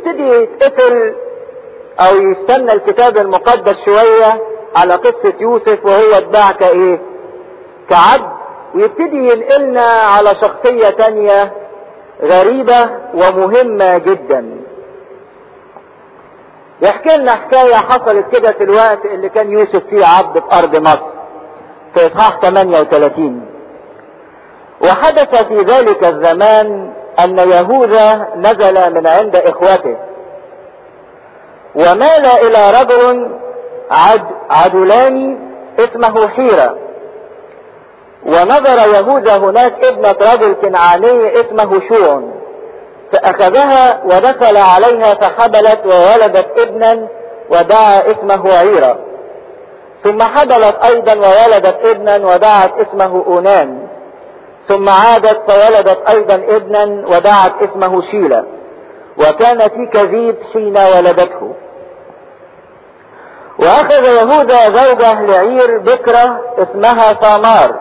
ويبتدي يتقفل او يستنى الكتاب المقدس شوية على قصة يوسف وهو اتباع كايه كعبد ويبتدي ينقلنا على شخصية تانية غريبة ومهمة جدا يحكي لنا حكاية حصلت كده في الوقت اللي كان يوسف فيه عبد في ارض مصر في اصحاح 38 وحدث في ذلك الزمان ان يهوذا نزل من عند اخوته ومال الى رجل عد عدلاني اسمه حيرة ونظر يهوذا هناك ابنة رجل كنعاني اسمه شوع فاخذها ودخل عليها فحبلت وولدت ابنا ودعا اسمه عيرة ثم حبلت ايضا وولدت ابنا ودعت اسمه اونان ثم عادت فولدت ايضا ابنا ودعت اسمه شيلة وكان في كذيب حين ولدته واخذ يهوذا زوجة لعير بكرة اسمها ثامار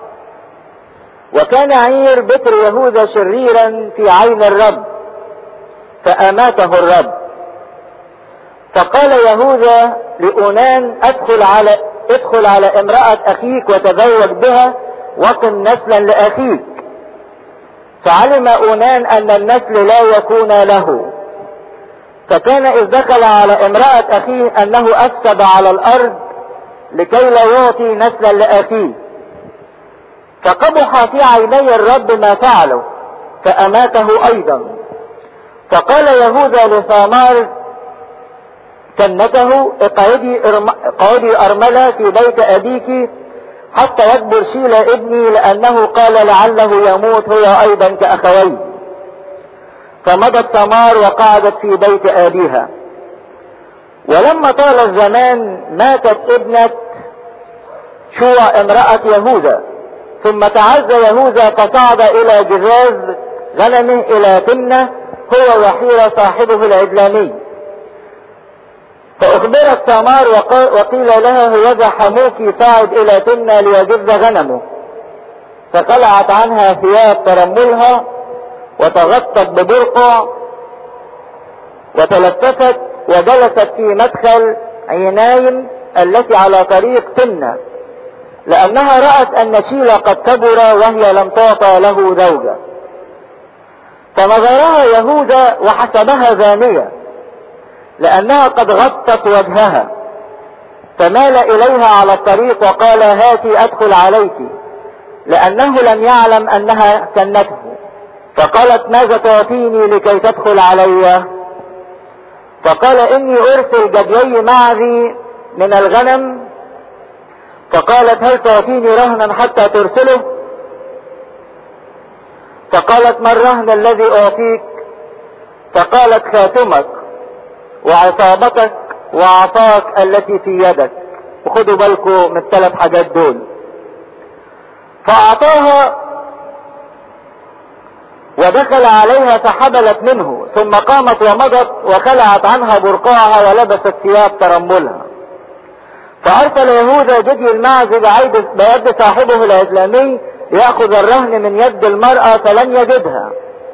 وكان عير بكر يهوذا شريرا في عين الرب فاماته الرب فقال يهوذا لأونان ادخل على ادخل على امرأة اخيك وتزوج بها وقم نسلا لاخيك فعلم اونان ان النسل لا يكون له فكان اذ دخل على امرأة اخيه انه افسد على الارض لكي لا يعطي نسلا لاخيه فقبح في عيني الرب ما فعله فاماته ايضا فقال يهوذا لثامار كنته اقعدي اقعدي ارملة في بيت ابيك حتى يكبر شيل ابني لانه قال لعله يموت هو ايضا كاخويه فمضت ثمار وقعدت في بيت ابيها ولما طال الزمان ماتت ابنة شوع امرأة يهوذا ثم تعز يهوذا فصعد الى جراز غنمه الى تمنة هو وحيرة صاحبه العدلاني فاخبرت ثمار وقيل لها هوذا حموك صعد الى تمنة ليجز غنمه فقلعت عنها ثياب ترملها وتغطت ببرقع وتلففت وجلست في مدخل عينايم التي على طريق تمنة لانها رأت ان شيلة قد كبر وهي لم تعطى له زوجة فنظرها يهوذا وحسبها زانية لانها قد غطت وجهها فمال اليها على الطريق وقال هاتي ادخل عليك لانه لم يعلم انها كنته فقالت ماذا تعطيني لكي تدخل علي فقال اني ارسل جديي معي من الغنم فقالت هل تعطيني رهنا حتى ترسله فقالت ما الرهن الذي اعطيك فقالت خاتمك وعصابتك وعصاك التي في يدك وخدوا بالكم من الثلاث حاجات دول فاعطاها ودخل عليها فحبلت منه ثم قامت ومضت وخلعت عنها برقعها ولبست ثياب ترملها فارسل يهوذا جدي المعز بيد صاحبه الاسلامي ياخذ الرهن من يد المرأة فلن يجدها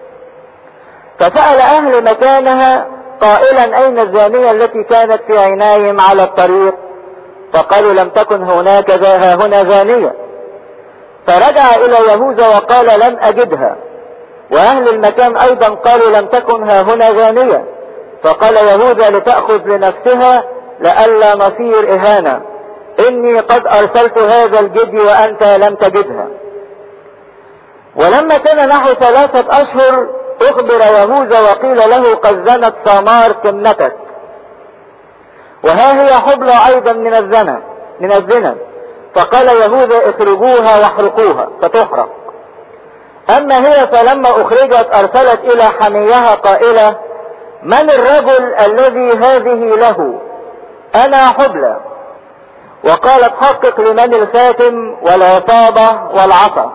فسأل اهل مكانها قائلا اين الزانية التي كانت في عيناهم على الطريق فقالوا لم تكن هناك ها هنا زانية فرجع الى يهوذا وقال لم اجدها واهل المكان ايضا قالوا لم تكن ها هنا زانية فقال يهوذا لتأخذ لنفسها لئلا نصير اهانة اني قد ارسلت هذا الجدي وانت لم تجدها ولما كان نحو ثلاثة اشهر اخبر يهوذا وقيل له قد زنت ثمار كنتك وها هي حبلى ايضا من الزنا من الزنا فقال يهوذا اخرجوها واحرقوها فتحرق اما هي فلما اخرجت ارسلت الى حميها قائلة من الرجل الذي هذه له انا حبلى وقالت حقق لمن الخاتم والعصابة والعصا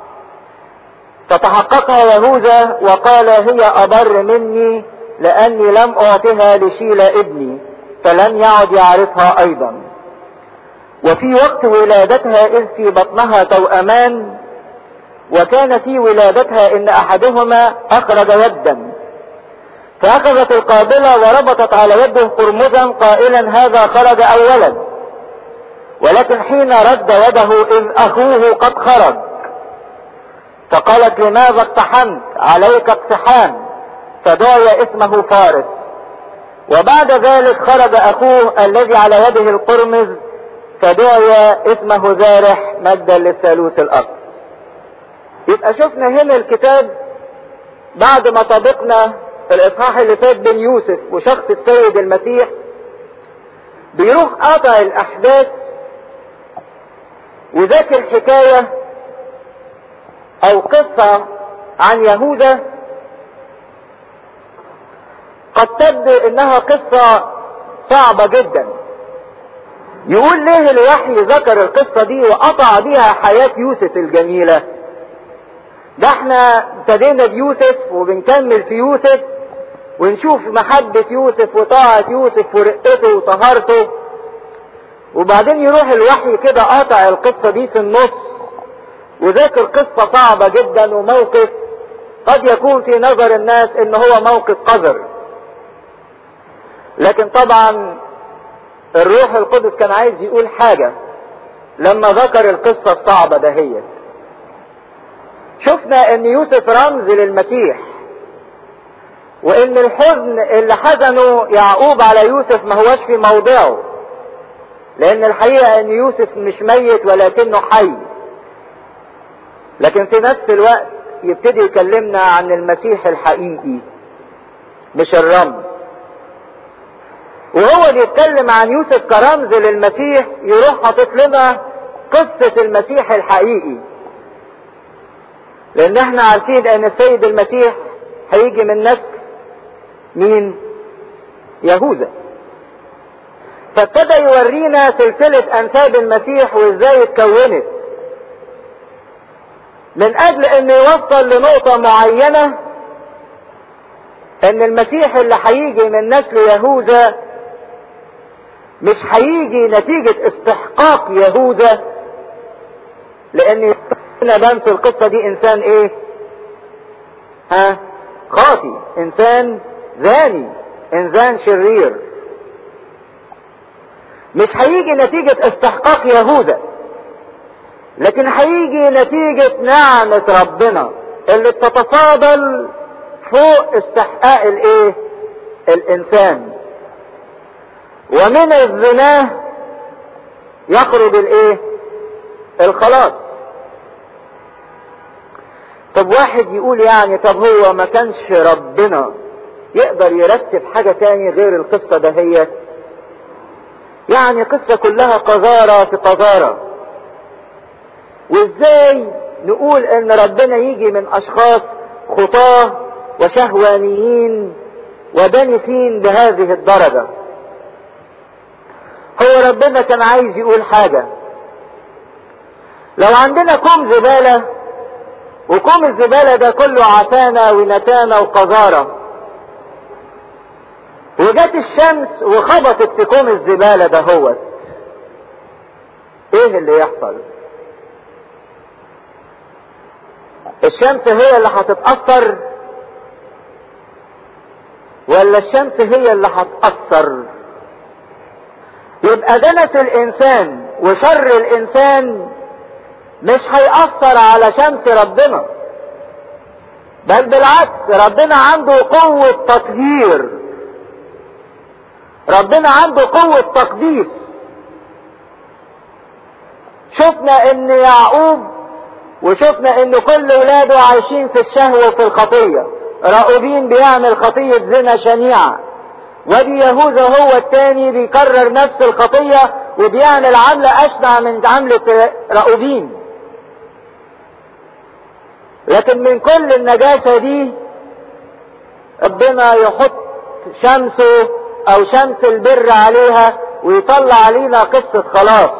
فتحققها يهوذا وقال هي أبر مني لأني لم أعطها لشيل ابني فلم يعد يعرفها أيضا وفي وقت ولادتها إذ في بطنها توأمان وكان في ولادتها إن أحدهما أخرج يدا فأخذت القابلة وربطت على يده قرمزا قائلا هذا خرج أولا ولكن حين رد يده إذ أخوه قد خرج فقالت لماذا اقتحمت عليك اقتحام فدعي اسمه فارس وبعد ذلك خرج أخوه الذي على يده القرمز فدعي اسمه زارح مجدا للثالوث الأقصى يبقى شفنا هنا الكتاب بعد ما طبقنا في الاصحاح اللي فات بين يوسف وشخص السيد المسيح بيروح قاطع الاحداث وذاكر حكاية او قصة عن يهوذا قد تبدو انها قصة صعبة جدا يقول ليه الوحي ذكر القصة دي وقطع بيها حياة يوسف الجميلة ده احنا ابتدينا بيوسف وبنكمل في يوسف ونشوف محبة يوسف وطاعة يوسف ورقته وطهارته وبعدين يروح الوحي كده قاطع القصة دي في النص وذاكر قصة صعبة جدا وموقف قد يكون في نظر الناس ان هو موقف قذر لكن طبعا الروح القدس كان عايز يقول حاجة لما ذكر القصة الصعبة دهيت شفنا ان يوسف رمز للمسيح وان الحزن اللي حزنه يعقوب على يوسف ما هوش في موضعه لان الحقيقة ان يوسف مش ميت ولكنه حي لكن في نفس الوقت يبتدي يكلمنا عن المسيح الحقيقي مش الرمز وهو بيتكلم عن يوسف كرمز للمسيح يروح حاطط لنا قصة المسيح الحقيقي لان احنا عارفين ان السيد المسيح هيجي من نسل مين يهوذا فابتدى يورينا سلسلة انساب المسيح وازاي اتكونت من اجل ان يوصل لنقطة معينة ان المسيح اللي هيجي من نسل يهوذا مش هيجي نتيجة استحقاق يهوذا لان هنا بان في القصة دي انسان ايه ها خاطي انسان زاني انسان شرير مش هيجي نتيجة استحقاق يهوذا لكن هيجي نتيجة نعمة ربنا اللي بتتفاضل فوق استحقاق الايه الانسان ومن الزنا يخرج الايه الخلاص طب واحد يقول يعني طب هو ما كانش ربنا يقدر يرتب حاجة تاني غير القصة دهيت يعني قصة كلها قذارة في قذارة وازاي نقول ان ربنا يجي من اشخاص خطاه وشهوانيين ودنسين بهذه الدرجة هو ربنا كان عايز يقول حاجة لو عندنا كوم زبالة وكوم الزبالة ده كله عفانة ونتانة وقذارة وجت الشمس وخبطت في كوم الزبالة ده هو ايه اللي يحصل الشمس هي اللي هتتأثر ولا الشمس هي اللي هتأثر يبقى دنس الانسان وشر الانسان مش هيأثر على شمس ربنا بل بالعكس ربنا عنده قوة تطهير ربنا عنده قوة تقديس شفنا ان يعقوب وشفنا ان كل ولاده عايشين في الشهوة وفي الخطية راؤوبين بيعمل خطية زنا شنيعة ودي يهوذا هو التاني بيكرر نفس الخطية وبيعمل عملة اشنع من عملة راؤوبين لكن من كل النجاسة دي ربنا يحط شمسه او شمس البر عليها ويطلع علينا قصة خلاص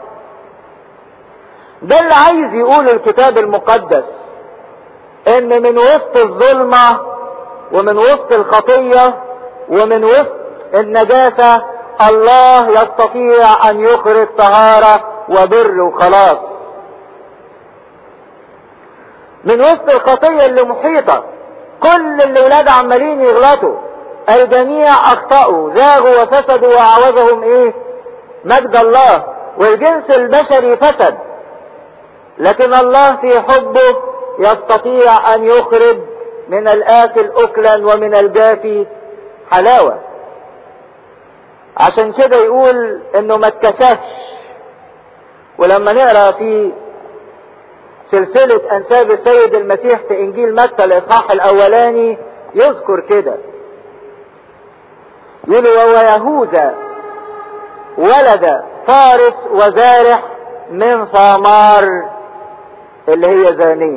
ده اللي عايز يقول الكتاب المقدس ان من وسط الظلمة ومن وسط الخطية ومن وسط النجاسة الله يستطيع ان يخرج طهارة وبر وخلاص من وسط الخطية اللي محيطة كل اللي ولاد عمالين يغلطوا الجميع اخطأوا زاغوا وفسدوا وعوزهم ايه مجد الله والجنس البشري فسد لكن الله في حبه يستطيع ان يخرج من الاكل اكلا ومن الجافي حلاوة عشان كده يقول انه ما اتكسفش ولما نقرا في سلسلة انساب السيد المسيح في انجيل متى الاصحاح الاولاني يذكر كده يقول وهو يهوذا ولد فارس وزارح من ثمار اللي هي زانية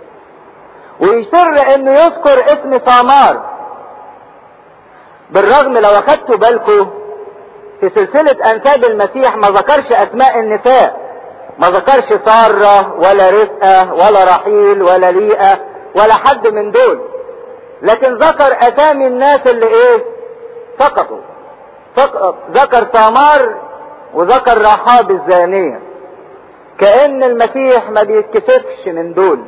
ويسر انه يذكر اسم ثمار بالرغم لو اخدتوا بالكم في سلسلة انساب المسيح ما ذكرش اسماء النساء ما ذكرش سارة ولا رزقة ولا رحيل ولا ليئة ولا حد من دول لكن ذكر اسامي الناس اللي ايه سقطوا فقط ذكر ثمار وذكر رحاب الزانية كأن المسيح ما بيتكسفش من دول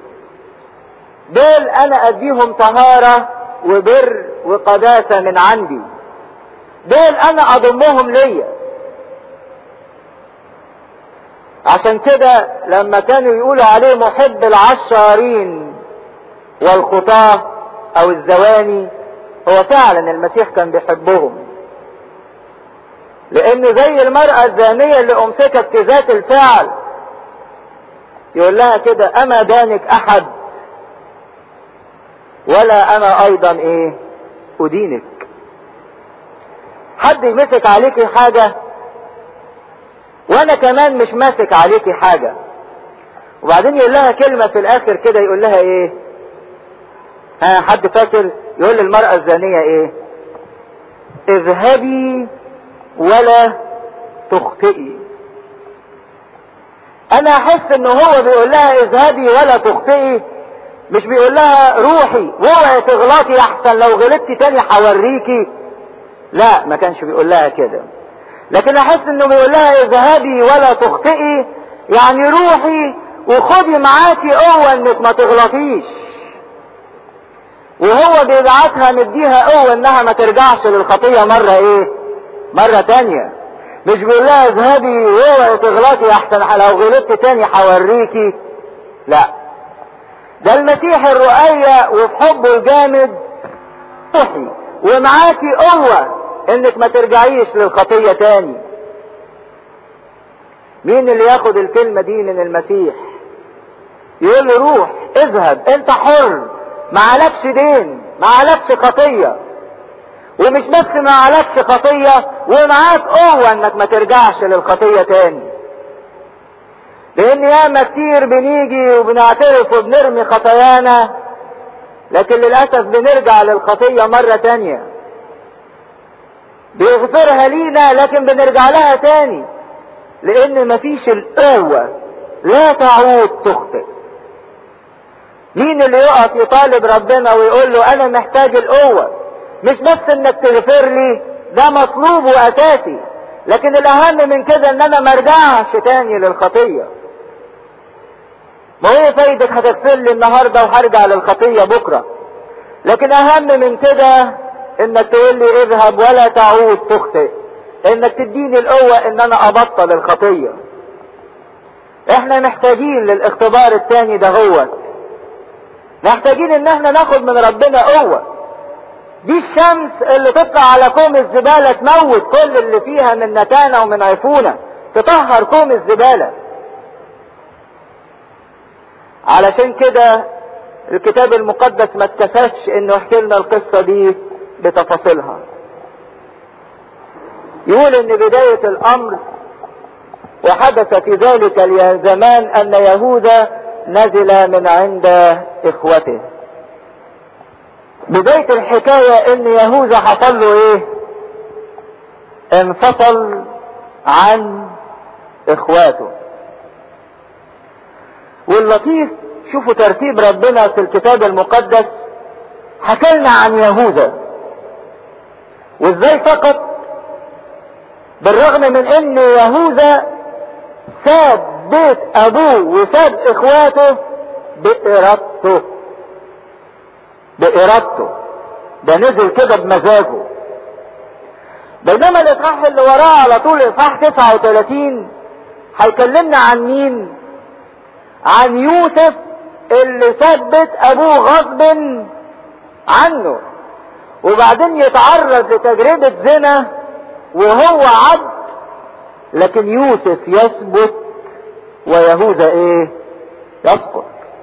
دول انا اديهم طهارة وبر وقداسة من عندي دول انا اضمهم ليا عشان كده لما كانوا يقولوا عليه محب العشارين والخطاة او الزواني هو فعلا المسيح كان بيحبهم لانه زي المرأة الزانية اللي امسكت في ذات الفعل يقول لها كده اما دانك احد ولا انا ايضا ايه ادينك حد يمسك عليكي حاجة وانا كمان مش ماسك عليكي حاجة وبعدين يقول لها كلمة في الاخر كده يقول لها ايه ها حد فاكر يقول للمرأة الزانية ايه اذهبي ولا تخطئي انا احس ان هو بيقول لها اذهبي ولا تخطئي مش بيقول لها روحي واوعي تغلطي احسن لو غلطتي تاني هوريكي لا ما كانش بيقول لها كده لكن احس انه بيقول لها اذهبي ولا تخطئي يعني روحي وخدي معاكي قوة انك ما تغلطيش وهو بيبعتها مديها قوة انها ما ترجعش للخطية مرة ايه مرة تانية مش بيقول لها اذهبي واوعي تغلطي احسن لو غلطت تاني هوريكي لا ده المسيح الرؤية وفي حبه الجامد روحي ومعاكي قوة انك ما ترجعيش للخطية تاني مين اللي ياخد الكلمة دي من المسيح يقول له روح اذهب انت حر ما عليكش دين ما عليكش خطية ومش بس ما عليكش خطية ومعاك قوة انك ما ترجعش للخطية تاني لان ياما كتير بنيجي وبنعترف وبنرمي خطايانا لكن للأسف بنرجع للخطية مرة تانية بيغفرها لينا لكن بنرجع لها تاني لان مفيش القوة لا تعود تخطئ مين اللي يقف يطالب ربنا ويقول له انا محتاج القوة مش بس انك تغفر لي ده مطلوب واساسي لكن الاهم من كده ان انا مرجعش تاني للخطية ما هي فايدك هتغفر لي النهاردة وهرجع للخطية بكرة لكن اهم من كده انك تقول لي اذهب ولا تعود تخطئ انك تديني القوة ان انا ابطل الخطية احنا محتاجين للاختبار التاني ده هو محتاجين ان احنا ناخد من ربنا قوة دي الشمس اللي تطلع على كوم الزبالة تموت كل اللي فيها من نتانة ومن عفونة تطهر كوم الزبالة علشان كده الكتاب المقدس ما اتكسفش انه يحكي لنا القصة دي بتفاصيلها يقول ان بداية الامر وحدث في ذلك الزمان ان يهوذا نزل من عند اخوته بداية الحكاية ان يهوذا حصل له ايه انفصل عن اخواته واللطيف شوفوا ترتيب ربنا في الكتاب المقدس حكلنا عن يهوذا وازاي سقط بالرغم من ان يهوذا ساب بيت ابوه وساب اخواته بارادته بارادته ده نزل كده بمزاجه بينما الاصحاح اللي وراه على طول اصحاح 39 هيكلمنا عن مين عن يوسف اللي ثبت ابوه غصب عنه وبعدين يتعرض لتجربة زنا وهو عبد لكن يوسف يثبت ويهوذا ايه يسقط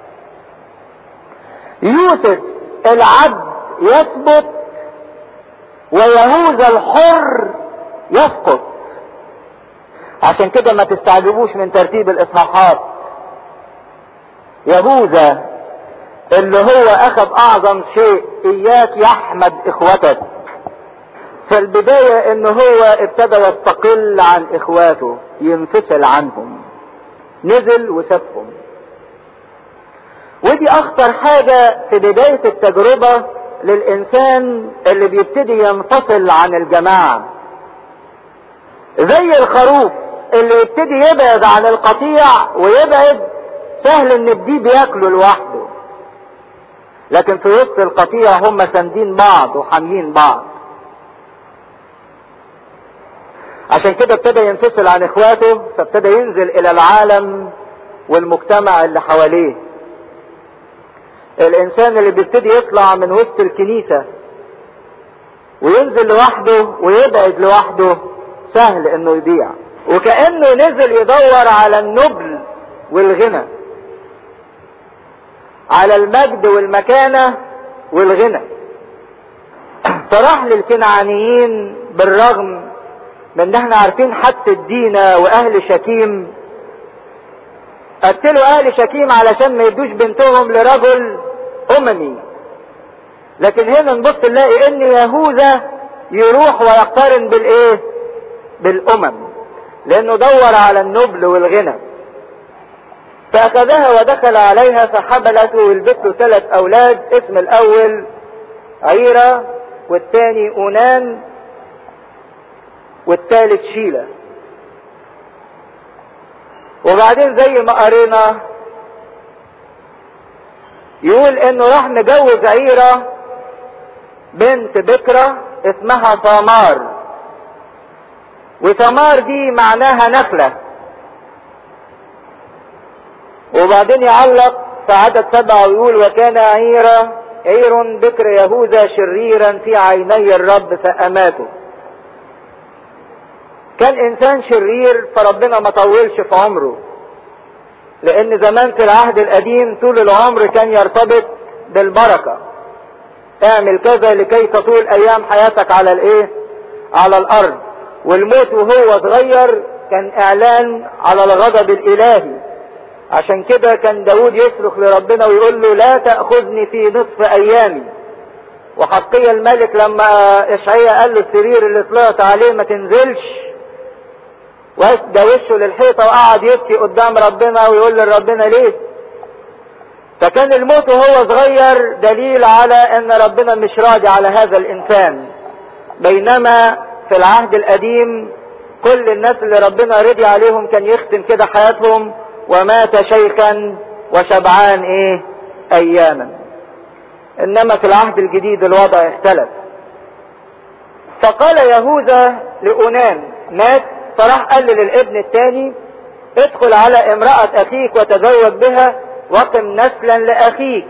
يوسف العبد يثبت ويهوذا الحر يسقط عشان كده ما تستعجبوش من ترتيب الاصحاحات يهوذا اللي هو اخذ اعظم شيء اياك يحمد اخوتك فالبداية ان هو ابتدى يستقل عن اخواته ينفصل عنهم نزل وسابهم ودي اخطر حاجة في بداية التجربة للانسان اللي بيبتدي ينفصل عن الجماعة زي الخروف اللي يبتدي يبعد عن القطيع ويبعد سهل ان الديب بياكله لوحده لكن في وسط القطيع هم ساندين بعض وحاميين بعض عشان كده ابتدى ينفصل عن اخواته فابتدى ينزل الى العالم والمجتمع اللي حواليه الانسان اللي بيبتدي يطلع من وسط الكنيسة وينزل لوحده ويبعد لوحده سهل انه يضيع وكأنه نزل يدور على النبل والغنى على المجد والمكانة والغنى فراح للكنعانيين بالرغم من ان احنا عارفين حدث الدينة واهل شكيم قتلوا اهل شكيم علشان ما يدوش بنتهم لرجل اممي لكن هنا نبص نلاقي ان يهوذا يروح ويقترن بالايه بالامم لانه دور على النبل والغنى فاخذها ودخل عليها فحبلت وولدت له ثلاث اولاد اسم الاول عيرة والثاني اونان والثالث شيلة وبعدين زي ما قرينا يقول انه راح مجوز عيرة بنت بكرة اسمها ثمار وثمار دي معناها نخلة وبعدين يعلق في عدد سبعة ويقول وكان عيرة عير بكر يهوذا شريرا في عيني الرب فأماته كان انسان شرير فربنا ما طولش في عمره لان زمان في العهد القديم طول العمر كان يرتبط بالبركة اعمل كذا لكي تطول ايام حياتك على الايه على الارض والموت وهو صغير كان اعلان على الغضب الالهي عشان كده كان داود يصرخ لربنا ويقول له لا تأخذني في نصف ايامي وحقية الملك لما اشعياء قال له السرير اللي طلعت عليه ما تنزلش واسدى وشه للحيطة وقعد يبكي قدام ربنا ويقول لربنا ليه فكان الموت وهو صغير دليل على ان ربنا مش راضي على هذا الانسان بينما في العهد القديم كل الناس اللي ربنا رضي عليهم كان يختم كده حياتهم ومات شيخا وشبعان ايه اياما انما في العهد الجديد الوضع اختلف فقال يهوذا لأونان مات فراح قال للابن الثاني ادخل على امرأة اخيك وتزوج بها وقم نسلا لاخيك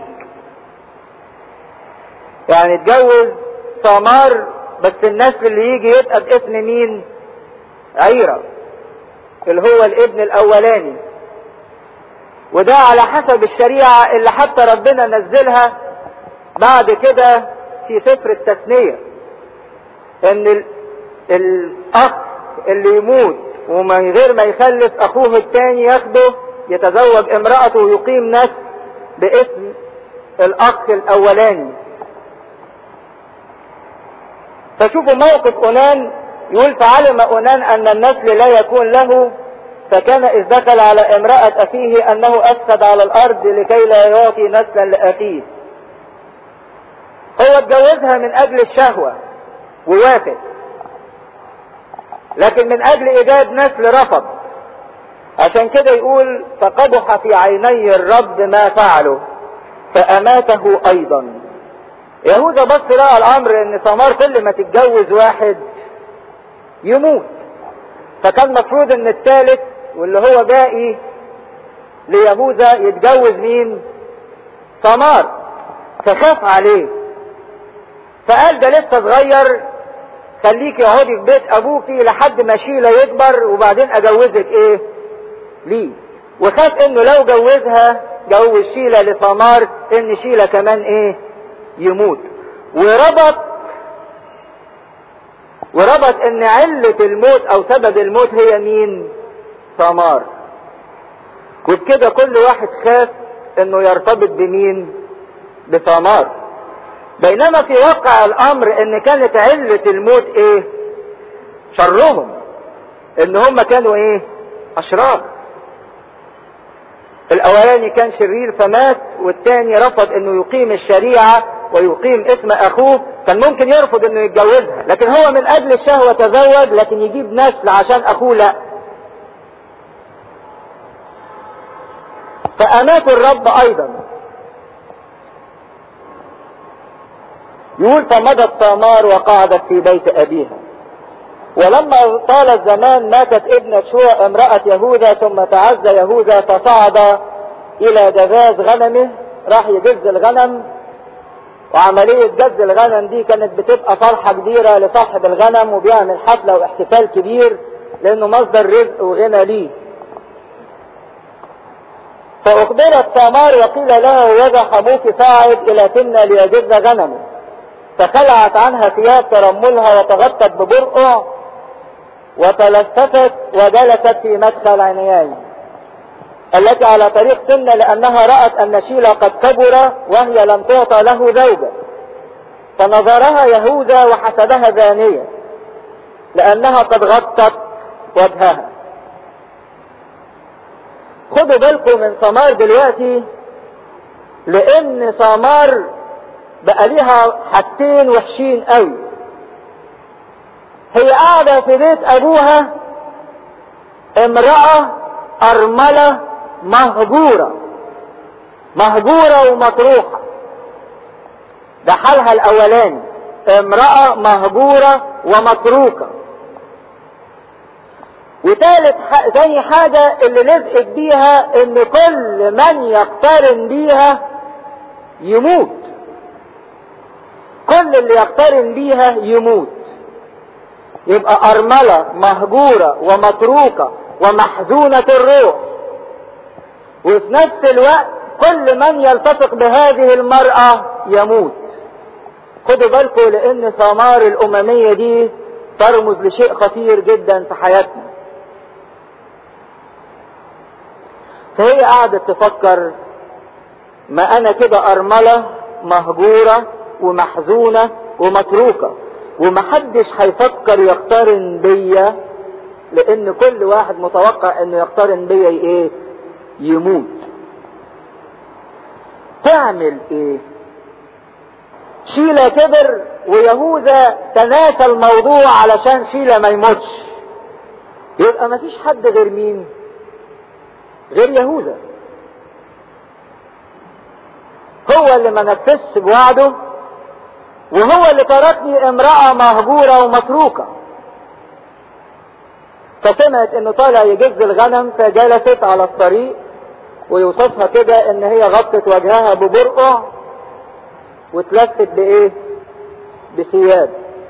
يعني اتجوز ثمار بس النسل اللي يجي يبقى باسم مين عيرة اللي هو الابن الاولاني وده على حسب الشريعة اللي حتى ربنا نزلها بعد كده في سفر التثنية ان ال... الاخ اللي يموت ومن غير ما يخلف اخوه التاني ياخده يتزوج امرأته ويقيم نسل باسم الاخ الاولاني فشوفوا موقف اونان يقول فعلم اونان ان النسل لا يكون له فكان اذ دخل على امرأة اخيه انه افسد على الارض لكي لا يعطي نسلا لاخيه هو اتجوزها من اجل الشهوة ووافق لكن من اجل ايجاد نسل رفض عشان كده يقول فقبح في عيني الرب ما فعله فاماته ايضا يهوذا بص لقى الامر ان ثمار كل ما تتجوز واحد يموت فكان مفروض ان الثالث واللي هو باقي ليهوذا يتجوز مين ثمار فخاف عليه فقال ده لسه صغير خليك اقعدي في بيت ابوكي لحد ما شيلة يكبر وبعدين اجوزك ايه ليه وخاف انه لو جوزها جوز شيلة لثمار ان شيلة كمان ايه يموت وربط وربط ان علة الموت او سبب الموت هي مين ثمار وبكده كل واحد خاف انه يرتبط بمين بثمار بينما في واقع الامر ان كانت علة الموت ايه شرهم ان هم كانوا ايه اشرار الاولاني كان شرير فمات والتاني رفض انه يقيم الشريعة ويقيم اسم اخوه كان ممكن يرفض انه يتجوزها لكن هو من اجل الشهوة تزوج لكن يجيب نسل عشان اخوه لا فامات الرب ايضا يقول فمضت ثمار وقعدت في بيت ابيها ولما طال الزمان ماتت ابنة شوع امرأة يهوذا ثم تعزى يهوذا فصعد الى جزاز غنمه راح يجز الغنم وعملية جز الغنم دي كانت بتبقى فرحة كبيرة لصاحب الغنم وبيعمل حفلة واحتفال كبير لانه مصدر رزق وغنى ليه فأخبرت ثمار وقيل له وذا حموك صاعد إلى تمنى ليجز غنمه فخلعت عنها ثياب ترملها وتغطت ببرقع وتلففت وجلست في مدخل عينياي التي على طريق تمنى لأنها رأت أن شيلا قد كبر وهي لم تعطى له زوجة فنظرها يهوذا وحسبها زانية لأنها قد غطت وجهها خدوا بالكم من سمار دلوقتي لان سمار بقى ليها حاجتين وحشين قوي هي قاعدة في بيت ابوها امرأة ارملة مهجورة مهجورة ومطروحة ده حالها الاولاني امرأة مهجورة ومتروكة وتالت زي حاجة اللي لزقت بيها ان كل من يقترن بيها يموت كل اللي يقترن بيها يموت يبقى ارملة مهجورة ومتروكة ومحزونة الروح وفي نفس الوقت كل من يلتصق بهذه المرأة يموت خدوا بالكم لان ثمار الاممية دي ترمز لشيء خطير جدا في حياتنا فهي قعدت تفكر ما انا كده ارملة مهجورة ومحزونة ومتروكة ومحدش هيفكر يقترن بيا لان كل واحد متوقع انه يقترن بيا ايه يموت تعمل ايه شيلة كبر ويهوذا تناسى الموضوع علشان شيلة ما يموتش يبقى مفيش حد غير مين غير يهوذا هو اللي ما نفذش بوعده وهو اللي تركني امرأة مهجورة ومتروكة فسمعت انه طالع يجز الغنم فجلست على الطريق ويوصفها كده ان هي غطت وجهها ببرقع واتلفت بايه بثياب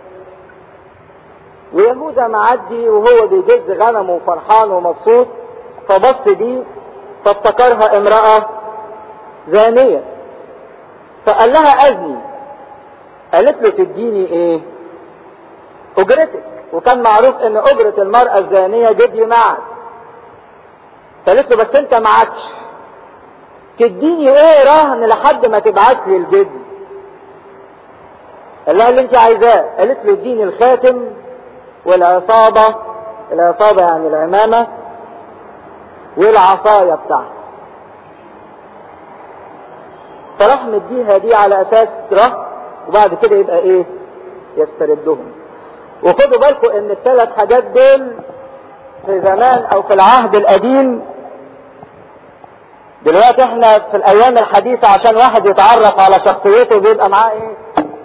ويهوذا معدي وهو بيجز غنمه وفرحان ومبسوط فبص دي فافتكرها امرأة زانية فقال لها أذني قالت له تديني ايه اجرتك وكان معروف ان اجرة المرأة الزانية جدي معك قالت له بس انت معكش تديني ايه رهن لحد ما تبعت لي الجدي قال لها اللي انت عايزاه قالت له اديني الخاتم والعصابة العصابة يعني العمامة والعصاية بتاعته فراح مديها دي على اساس رهن وبعد كده يبقى ايه يستردهم وخدوا بالكم ان الثلاث حاجات دول في زمان او في العهد القديم دلوقتي احنا في الايام الحديثة عشان واحد يتعرف على شخصيته بيبقى معاه ايه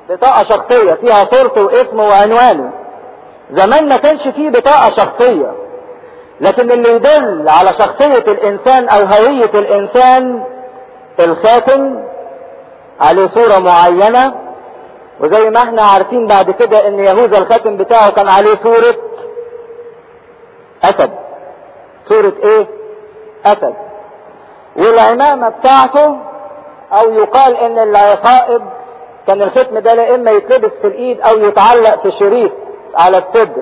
بطاقة شخصية فيها صورته واسمه وعنوانه زمان ما كانش فيه بطاقة شخصية لكن اللي يدل على شخصية الانسان او هوية الانسان الخاتم عليه صورة معينة وزي ما احنا عارفين بعد كده ان يهوذا الخاتم بتاعه كان عليه صورة اسد صورة ايه اسد والعمامة بتاعته او يقال ان العقائد كان الختم ده لا اما يتلبس في الايد او يتعلق في شريط على الصدر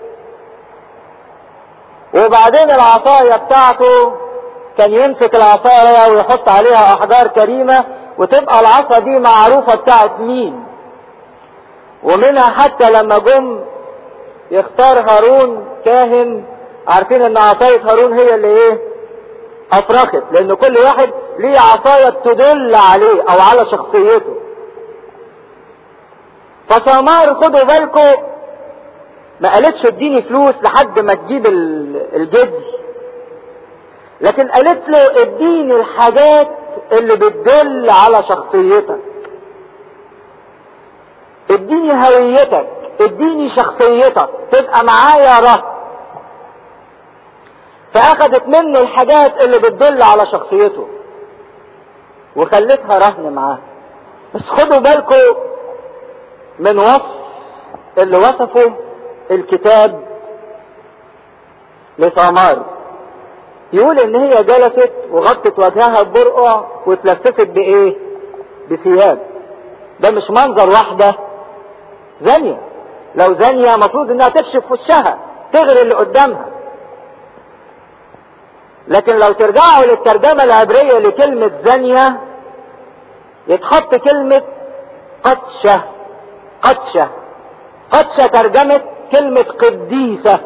وبعدين العصاية بتاعته كان يمسك العصاية ويحط عليها احجار كريمة وتبقى العصا دي معروفة بتاعت مين ومنها حتى لما جم يختار هارون كاهن عارفين ان عصاية هارون هي اللي ايه افرخت لان كل واحد ليه عصاية تدل عليه او على شخصيته فسمار خدوا بالكم ما قالتش اديني فلوس لحد ما تجيب الجدي لكن قالت له اديني الحاجات اللي بتدل على شخصيتك اديني هويتك اديني شخصيتك تبقى معايا رهن فاخدت منه الحاجات اللي بتدل على شخصيته وخلتها رهن معاه بس خدوا بالكم من وصف اللي وصفه الكتاب لثمار يقول ان هي جلست وغطت وجهها ببرقع واتلففت بايه بثياب ده مش منظر واحدة زانية لو زانية مفروض انها تكشف وشها تغري اللي قدامها لكن لو ترجعوا للترجمة العبرية لكلمة زانية يتحط كلمة قدشة قدشة قدشة ترجمة كلمة قديسة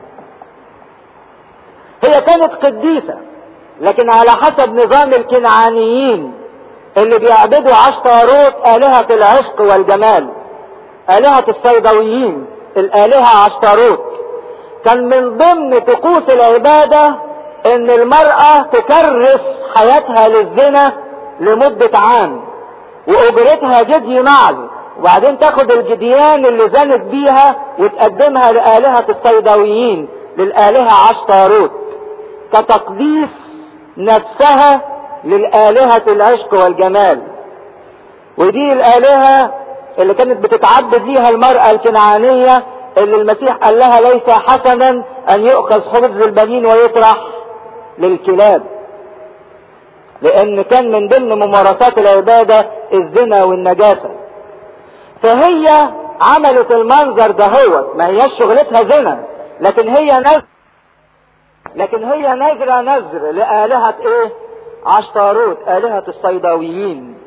هي كانت قديسة لكن على حسب نظام الكنعانيين اللي بيعبدوا عشتاروت آلهة العشق والجمال آلهة الصيدويين الآلهة عشتاروت كان من ضمن طقوس العبادة ان المرأة تكرس حياتها للزنا لمدة عام واجرتها جدي معز وبعدين تاخد الجديان اللي زنت بيها وتقدمها لآلهة الصيدويين للآلهة عشتاروت كتقديس نفسها للآلهة العشق والجمال ودي الآلهة اللي كانت بتتعبد ليها المرأة الكنعانية اللي المسيح قال لها ليس حسنا ان يؤخذ خبز البنين ويطرح للكلاب لان كان من ضمن ممارسات العبادة الزنا والنجاسة فهي عملت المنظر ده هو ما هياش شغلتها زنا لكن هي نذر لكن هي نذرة نذر لآلهة ايه عشتاروت آلهة الصيداويين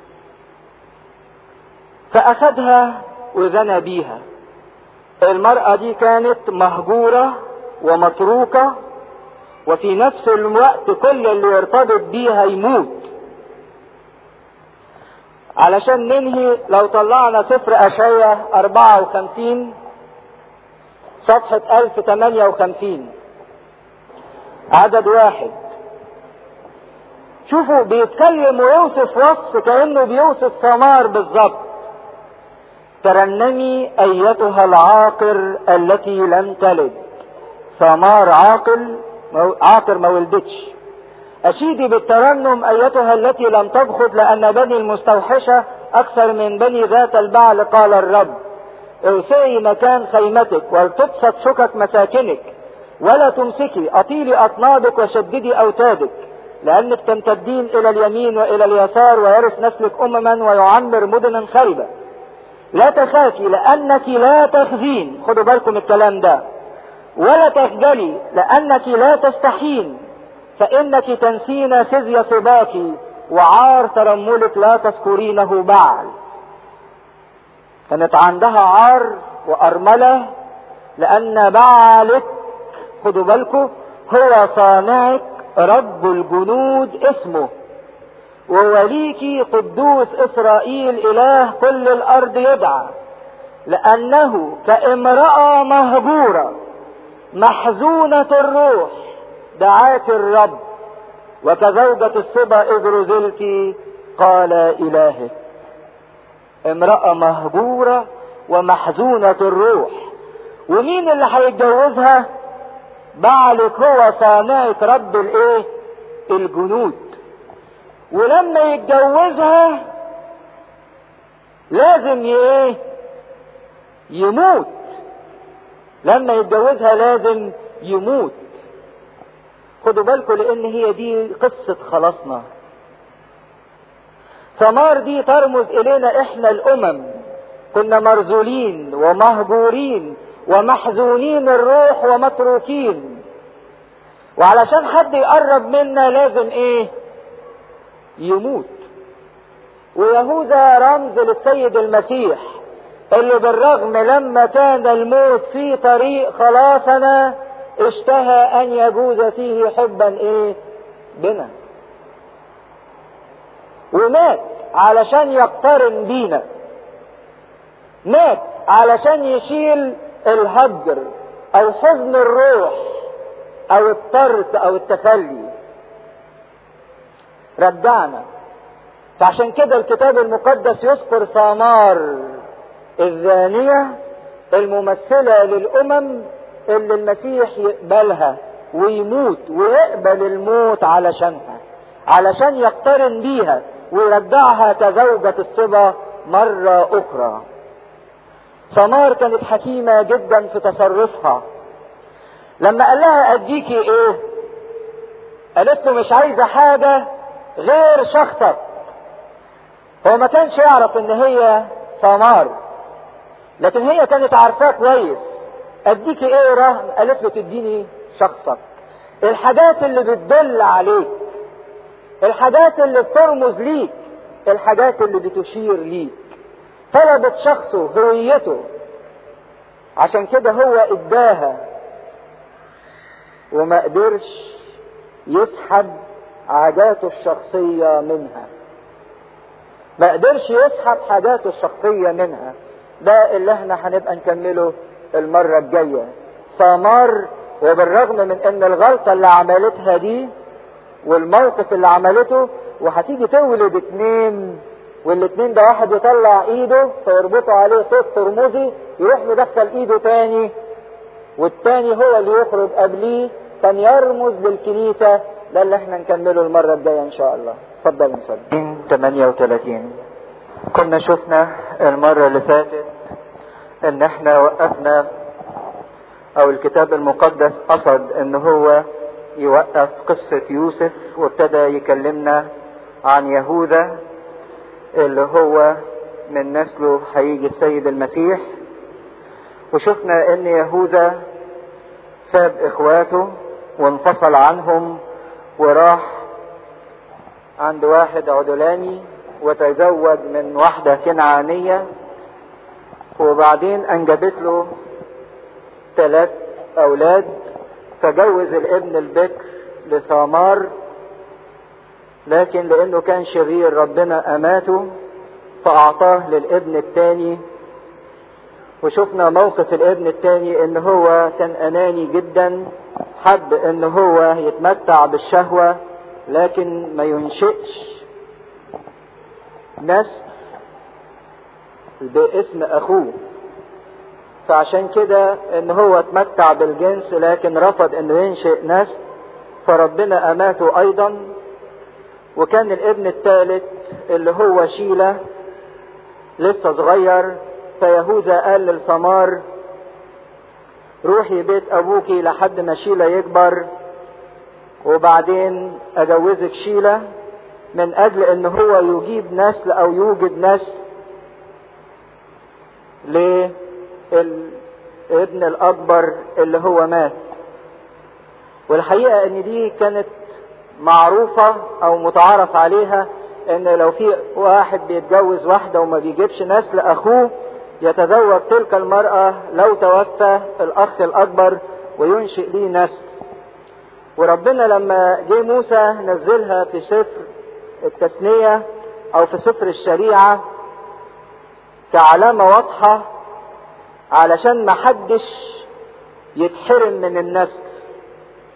فأخذها وزنى بيها المرأة دي كانت مهجورة ومتروكة وفي نفس الوقت كل اللي يرتبط بيها يموت علشان ننهي لو طلعنا سفر أشعية 54 صفحة 1058 عدد واحد شوفوا بيتكلم ويوصف وصف كأنه بيوصف ثمار بالظبط ترنمي ايتها العاقر التي لم تلد ثمار عاقل عاقر ما ولدتش اشيدي بالترنم ايتها التي لم تبخض لان بني المستوحشة اكثر من بني ذات البعل قال الرب اوسعي مكان خيمتك ولتبسط شكك مساكنك ولا تمسكي اطيلي اطنابك وشددي اوتادك لانك تمتدين الى اليمين والى اليسار ويرث نسلك امما ويعمر مدنا خربه لا تخافي لانك لا تخزين خدوا بالكم الكلام ده ولا تخجلي لانك لا تستحين فانك تنسين خزي صباك وعار ترملك لا تذكرينه بعد كانت عندها عار وارمله لان بعلك خدوا بالكم هو صانعك رب الجنود اسمه ووليك قدوس اسرائيل اله كل الارض يدعى لانه كامرأة مهجورة محزونة الروح دعاك الرب وكزوجة الصبا اذ رزلت قال الهك امرأة مهجورة ومحزونة الروح ومين اللي هيتجوزها بعلك هو صانعة رب الايه الجنود ولما يتجوزها لازم ايه يموت لما يتجوزها لازم يموت خدوا بالكم لان هي دي قصة خلاصنا ثمار دي ترمز الينا احنا الامم كنا مرذولين ومهجورين ومحزونين الروح ومتروكين وعلشان حد يقرب منا لازم ايه يموت ويهوذا رمز للسيد المسيح اللي بالرغم لما كان الموت في طريق خلاصنا اشتهى ان يجوز فيه حبا ايه بنا ومات علشان يقترن بينا مات علشان يشيل الهجر او حزن الروح او الطرد او التخلي رجعنا فعشان كده الكتاب المقدس يذكر ثمار الزانية الممثلة للأمم اللي المسيح يقبلها ويموت ويقبل الموت علشانها علشان يقترن بيها ويرجعها كزوجة الصبا مرة أخرى ثمار كانت حكيمة جدا في تصرفها لما قال لها أديكي إيه قالت له مش عايزة حاجة غير شخصك هو ما كانش يعرف ان هي ثمار لكن هي كانت عارفاه كويس اديكي ايه رهن قالت له تديني شخصك الحاجات اللي بتدل عليك الحاجات اللي بترمز ليك الحاجات اللي بتشير ليك طلبت شخصه هويته عشان كده هو اداها وما قدرش يسحب عاداته الشخصية منها ما قدرش يسحب حاجاته الشخصية منها ده اللي احنا هنبقى نكمله المرة الجاية ثمار وبالرغم من ان الغلطة اللي عملتها دي والموقف اللي عملته وهتيجي تولد اتنين والاتنين ده واحد يطلع ايده فيربطوا عليه خيط ترمزي يروح مدخل ايده تاني والتاني هو اللي يخرج قبليه كان يرمز للكنيسة ده اللي احنا نكمله المرة الجاية ان شاء الله اتفضل نصلي 38 كنا شفنا المرة اللي فاتت ان احنا وقفنا او الكتاب المقدس قصد ان هو يوقف قصة يوسف وابتدى يكلمنا عن يهوذا اللي هو من نسله هيجي السيد المسيح وشفنا ان يهوذا ساب اخواته وانفصل عنهم وراح عند واحد عدلاني وتزوج من واحدة كنعانية وبعدين انجبت له ثلاث اولاد فجوز الابن البكر لثامار لكن لانه كان شرير ربنا اماته فاعطاه للابن الثاني وشفنا موقف الابن الثاني ان هو كان اناني جدا حب ان هو يتمتع بالشهوة لكن ما ينشئش نسل باسم اخوه فعشان كده ان هو اتمتع بالجنس لكن رفض انه ينشئ نسل فربنا اماته ايضا وكان الابن الثالث اللي هو شيلة لسه صغير فيهوذا قال للثمار روحي بيت ابوكي لحد ما شيلة يكبر وبعدين اجوزك شيلة من اجل ان هو يجيب نسل او يوجد نسل للابن الاكبر اللي هو مات والحقيقة ان دي كانت معروفة او متعارف عليها ان لو في واحد بيتجوز واحدة وما بيجيبش نسل اخوه يتزوج تلك المرأة لو توفى الاخ الاكبر وينشئ ليه نسل وربنا لما جه موسى نزلها في سفر التثنية او في سفر الشريعة كعلامة واضحة علشان ما حدش يتحرم من النسل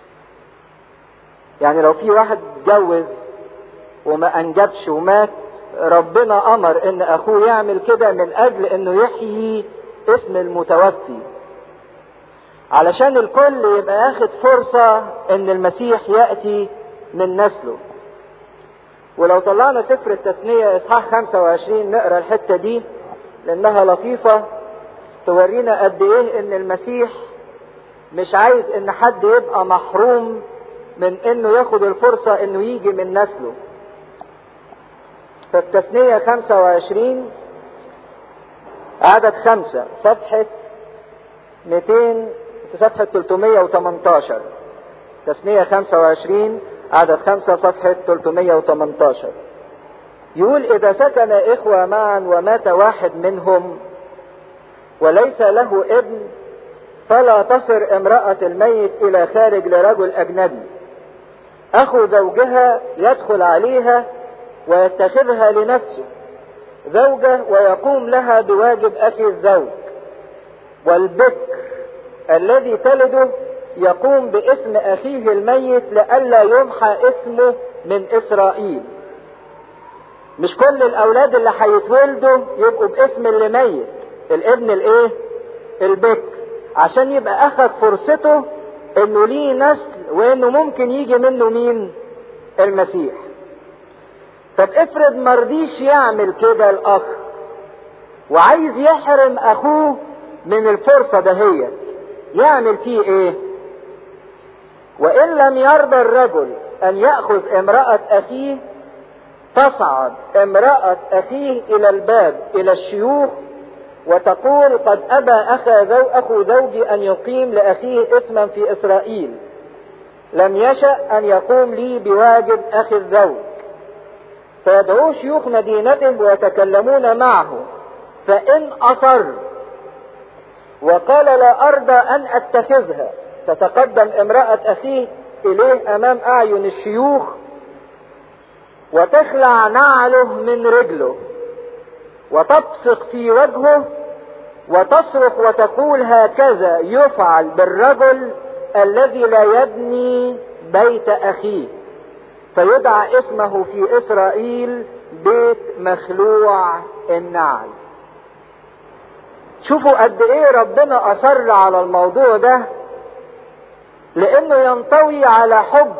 يعني لو في واحد اتجوز وما انجبش ومات ربنا امر ان اخوه يعمل كده من اجل انه يحيي اسم المتوفي علشان الكل يبقى اخد فرصة ان المسيح يأتي من نسله ولو طلعنا سفر التثنية اصحاح 25 نقرا الحتة دي لانها لطيفة تورينا قد ايه ان المسيح مش عايز ان حد يبقى محروم من انه ياخد الفرصة انه يجي من نسله فالتثنية 25 عدد خمسة صفحة 200 في صفحة 318 تثنية 25 عدد خمسة صفحة 318 يقول إذا سكن إخوة معا ومات واحد منهم وليس له ابن فلا تصر امرأة الميت إلى خارج لرجل أجنبي أخو زوجها يدخل عليها ويتخذها لنفسه زوجة ويقوم لها بواجب أخي الزوج والبكر الذي تلده يقوم باسم أخيه الميت لئلا يمحى اسمه من إسرائيل مش كل الأولاد اللي هيتولدوا يبقوا باسم اللي ميت الابن الايه البكر عشان يبقى أخذ فرصته إنه ليه نسل وإنه ممكن يجي منه مين المسيح طب افرض مرضيش يعمل كده الاخ وعايز يحرم اخوه من الفرصة دهيت يعمل فيه ايه وان لم يرضى الرجل ان يأخذ امرأة اخيه تصعد امرأة اخيه الى الباب الى الشيوخ وتقول قد ابى اخا زو اخو زوجي ان يقيم لاخيه اسما في اسرائيل لم يشأ ان يقوم لي بواجب اخي الزوج فيدعو شيوخ مدينته ويتكلمون معه فإن أصر وقال لا أرضى أن أتخذها تتقدم امرأة أخيه إليه أمام أعين الشيوخ وتخلع نعله من رجله وتبصق في وجهه وتصرخ وتقول هكذا يفعل بالرجل الذي لا يبني بيت أخيه فيدعى اسمه في اسرائيل بيت مخلوع النعل شوفوا قد ايه ربنا اصر على الموضوع ده لانه ينطوي على حب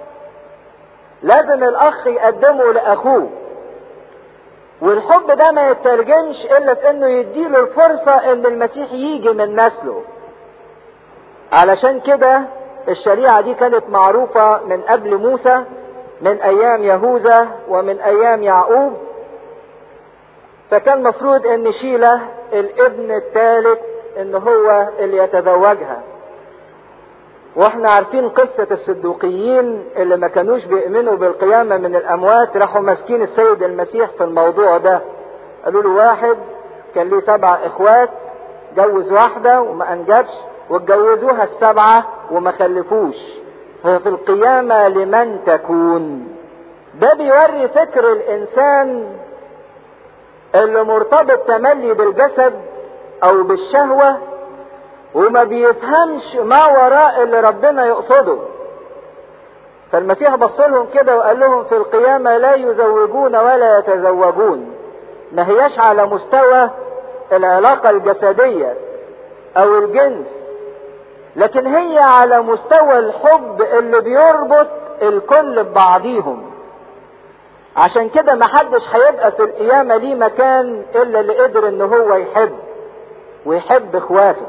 لازم الاخ يقدمه لاخوه والحب ده ما يترجمش الا في انه يديله الفرصة ان المسيح يجي من نسله علشان كده الشريعة دي كانت معروفة من قبل موسى من ايام يهوذا ومن ايام يعقوب فكان مفروض ان شيلة الابن الثالث ان هو اللي يتزوجها واحنا عارفين قصة الصدوقيين اللي ما كانوش بيؤمنوا بالقيامة من الاموات راحوا ماسكين السيد المسيح في الموضوع ده قالوا له واحد كان ليه سبع اخوات جوز واحدة وما انجبش واتجوزوها السبعة وما خلفوش ففي القيامة لمن تكون ده بيوري فكر الانسان اللي مرتبط تملي بالجسد او بالشهوة وما بيفهمش ما وراء اللي ربنا يقصده فالمسيح بص لهم كده وقال لهم في القيامة لا يزوجون ولا يتزوجون ما هياش على مستوى العلاقة الجسدية او الجنس لكن هي على مستوى الحب اللي بيربط الكل ببعضيهم عشان كده محدش هيبقى في القيامة ليه مكان الا اللي قدر ان هو يحب ويحب اخواته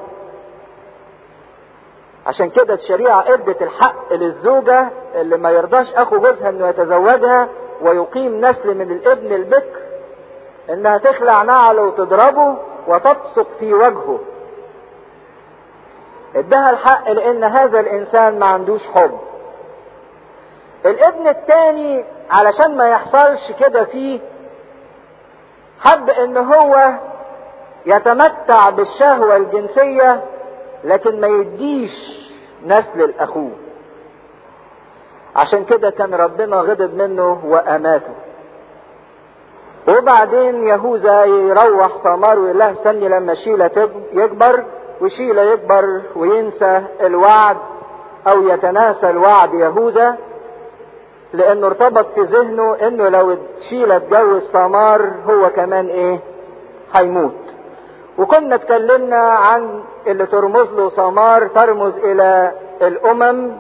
عشان كده الشريعة ادت الحق للزوجة اللي ما يرضاش اخو جوزها انه يتزوجها ويقيم نسل من الابن البكر انها تخلع نعله وتضربه وتبصق في وجهه ادها الحق لان هذا الانسان ما عندوش حب الابن التاني علشان ما يحصلش كده فيه حب ان هو يتمتع بالشهوة الجنسية لكن ما يديش نسل الاخوه عشان كده كان ربنا غضب منه واماته وبعدين يهوذا يروح ثمار ويقول لها استني لما شيلة يكبر وشيلة يكبر وينسى الوعد او يتناسى الوعد يهوذا لانه ارتبط في ذهنه انه لو اتشيل اتجوز سمار هو كمان ايه هيموت وكنا اتكلمنا عن اللي ترمز له سمار ترمز الى الامم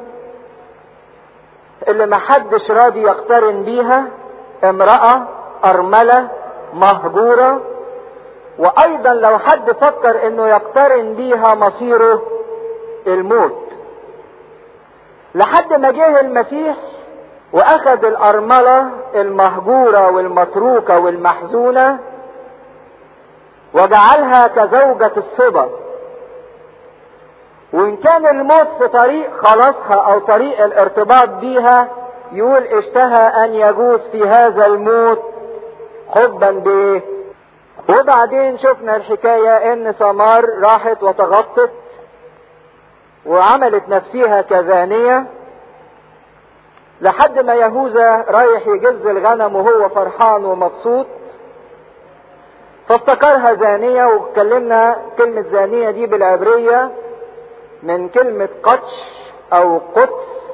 اللي محدش راضي يقترن بيها امرأة ارملة مهجورة وايضا لو حد فكر انه يقترن بيها مصيره الموت لحد ما جه المسيح واخذ الارملة المهجورة والمتروكة والمحزونة وجعلها كزوجة الصبا وان كان الموت في طريق خلاصها او طريق الارتباط بيها يقول اشتهى ان يجوز في هذا الموت حبا بايه وبعدين شفنا الحكاية ان سمار راحت وتغطت وعملت نفسها كزانية لحد ما يهوذا رايح يجز الغنم وهو فرحان ومبسوط فافتكرها زانية واتكلمنا كلمة زانية دي بالعبرية من كلمة قدش او قدس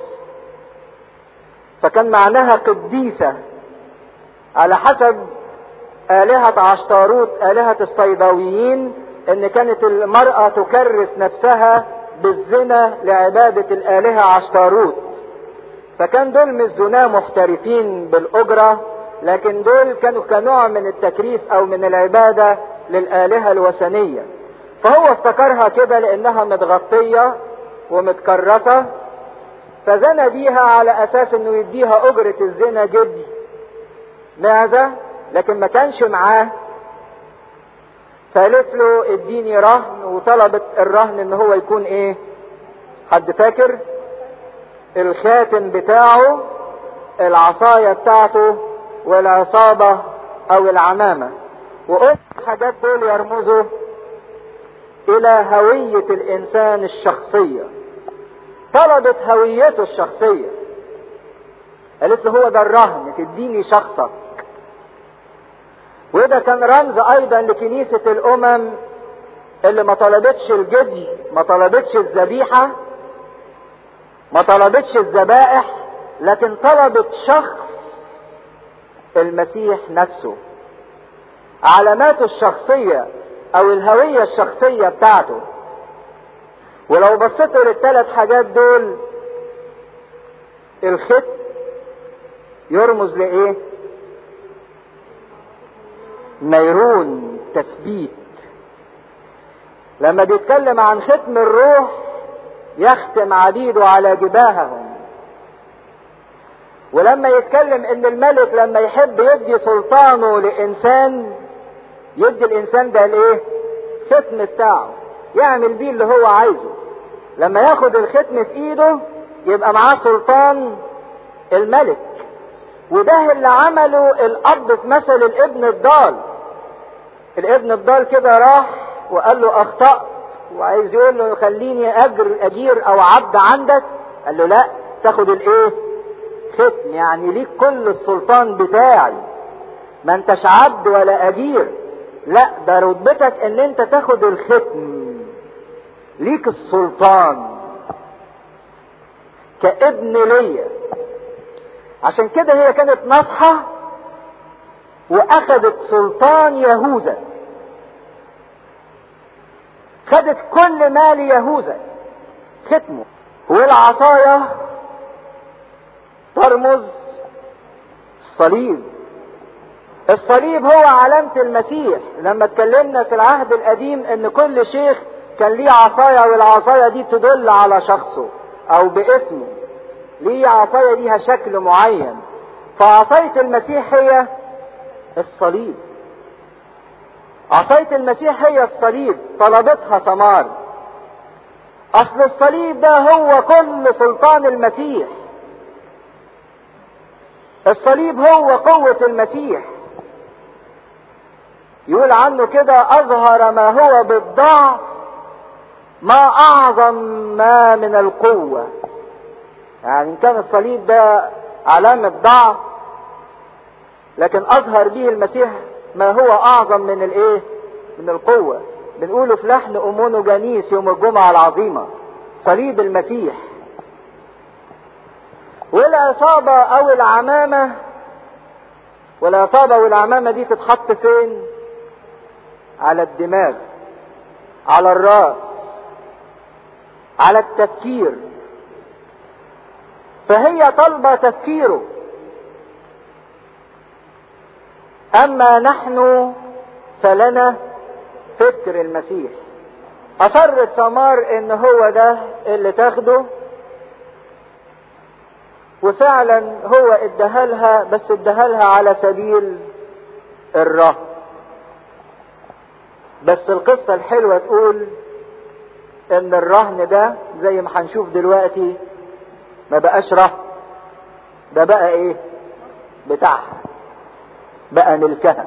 فكان معناها قديسة على حسب آلهة عشتاروت آلهة الصيداويين ان كانت المرأة تكرس نفسها بالزنا لعبادة الآلهة عشتاروت فكان دول مش زنا محترفين بالأجرة لكن دول كانوا كنوع من التكريس أو من العبادة للآلهة الوثنية فهو افتكرها كده لأنها متغطية ومتكرسة فزنى بيها على أساس إنه يديها أجرة الزنا جدي ماذا؟ لكن ما كانش معاه فقالت له اديني رهن وطلبت الرهن ان هو يكون ايه حد فاكر الخاتم بتاعه العصاية بتاعته والعصابة او العمامة وقلت الحاجات دول يرمزوا الى هوية الانسان الشخصية طلبت هويته الشخصية قالت له هو ده الرهن تديني شخصك وده كان رمز ايضا لكنيسة الامم اللي ما طلبتش الجدي ما طلبتش الذبيحة ما طلبتش الذبائح لكن طلبت شخص المسيح نفسه علاماته الشخصية او الهوية الشخصية بتاعته ولو بصيتوا للثلاث حاجات دول الخط يرمز لايه نيرون تثبيت لما بيتكلم عن ختم الروح يختم عبيده على جباههم ولما يتكلم ان الملك لما يحب يدي سلطانه لانسان يدي الانسان ده الايه ختم بتاعه يعمل بيه اللي هو عايزه لما ياخد الختم في ايده يبقى معاه سلطان الملك وده اللي عمله الاب في مثل الابن الضال الابن الضال كده راح وقال له اخطأت وعايز يقول له خليني اجر اجير او عبد عندك قال له لا تاخد الايه ختم يعني ليك كل السلطان بتاعي ما انتش عبد ولا اجير لا ده رتبتك ان انت تاخد الختم ليك السلطان كابن ليا عشان كده هي كانت ناصحة واخدت سلطان يهوذا خدت كل مال يهوذا ختمه والعصاية ترمز الصليب الصليب هو علامة المسيح لما اتكلمنا في العهد القديم ان كل شيخ كان ليه عصاية والعصاية دي تدل على شخصه او باسمه ليه عصاية ليها شكل معين فعصاية المسيح هي الصليب عصاية المسيح هي الصليب طلبتها ثمار اصل الصليب ده هو كل سلطان المسيح الصليب هو قوة المسيح يقول عنه كده اظهر ما هو بالضعف ما اعظم ما من القوة يعني ان كان الصليب ده علامة ضعف لكن اظهر به المسيح ما هو اعظم من الايه من القوة بنقوله في لحن امونو جانيس يوم الجمعة العظيمة صليب المسيح والعصابة او العمامة والعصابة والعمامة دي تتحط فين على الدماغ على الراس على التفكير فهي طالبة تفكيره اما نحن فلنا فكر المسيح اصرت سمار ان هو ده اللي تاخده وفعلا هو ادهلها بس ادهلها على سبيل الرهب بس القصة الحلوة تقول ان الرهن ده زي ما هنشوف دلوقتي ما بقاش رهن ده بقى ايه بتاعها بقى ملكها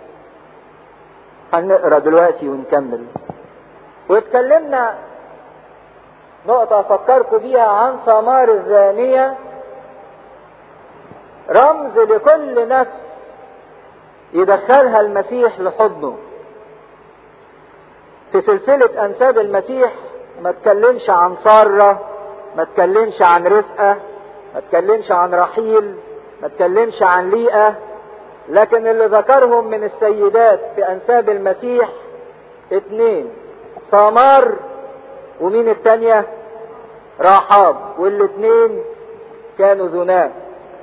هنقرا دلوقتي ونكمل واتكلمنا نقطة أفكركم بيها عن ثمار الزانية رمز لكل نفس يدخلها المسيح لحضنه في سلسلة أنساب المسيح ما تكلمش عن سارة ما تكلمش عن رفقة ما تكلمش عن رحيل ما تكلمش عن ليئة لكن اللي ذكرهم من السيدات في أنساب المسيح اتنين ثمار ومين التانية راحاب والاتنين كانوا ذناب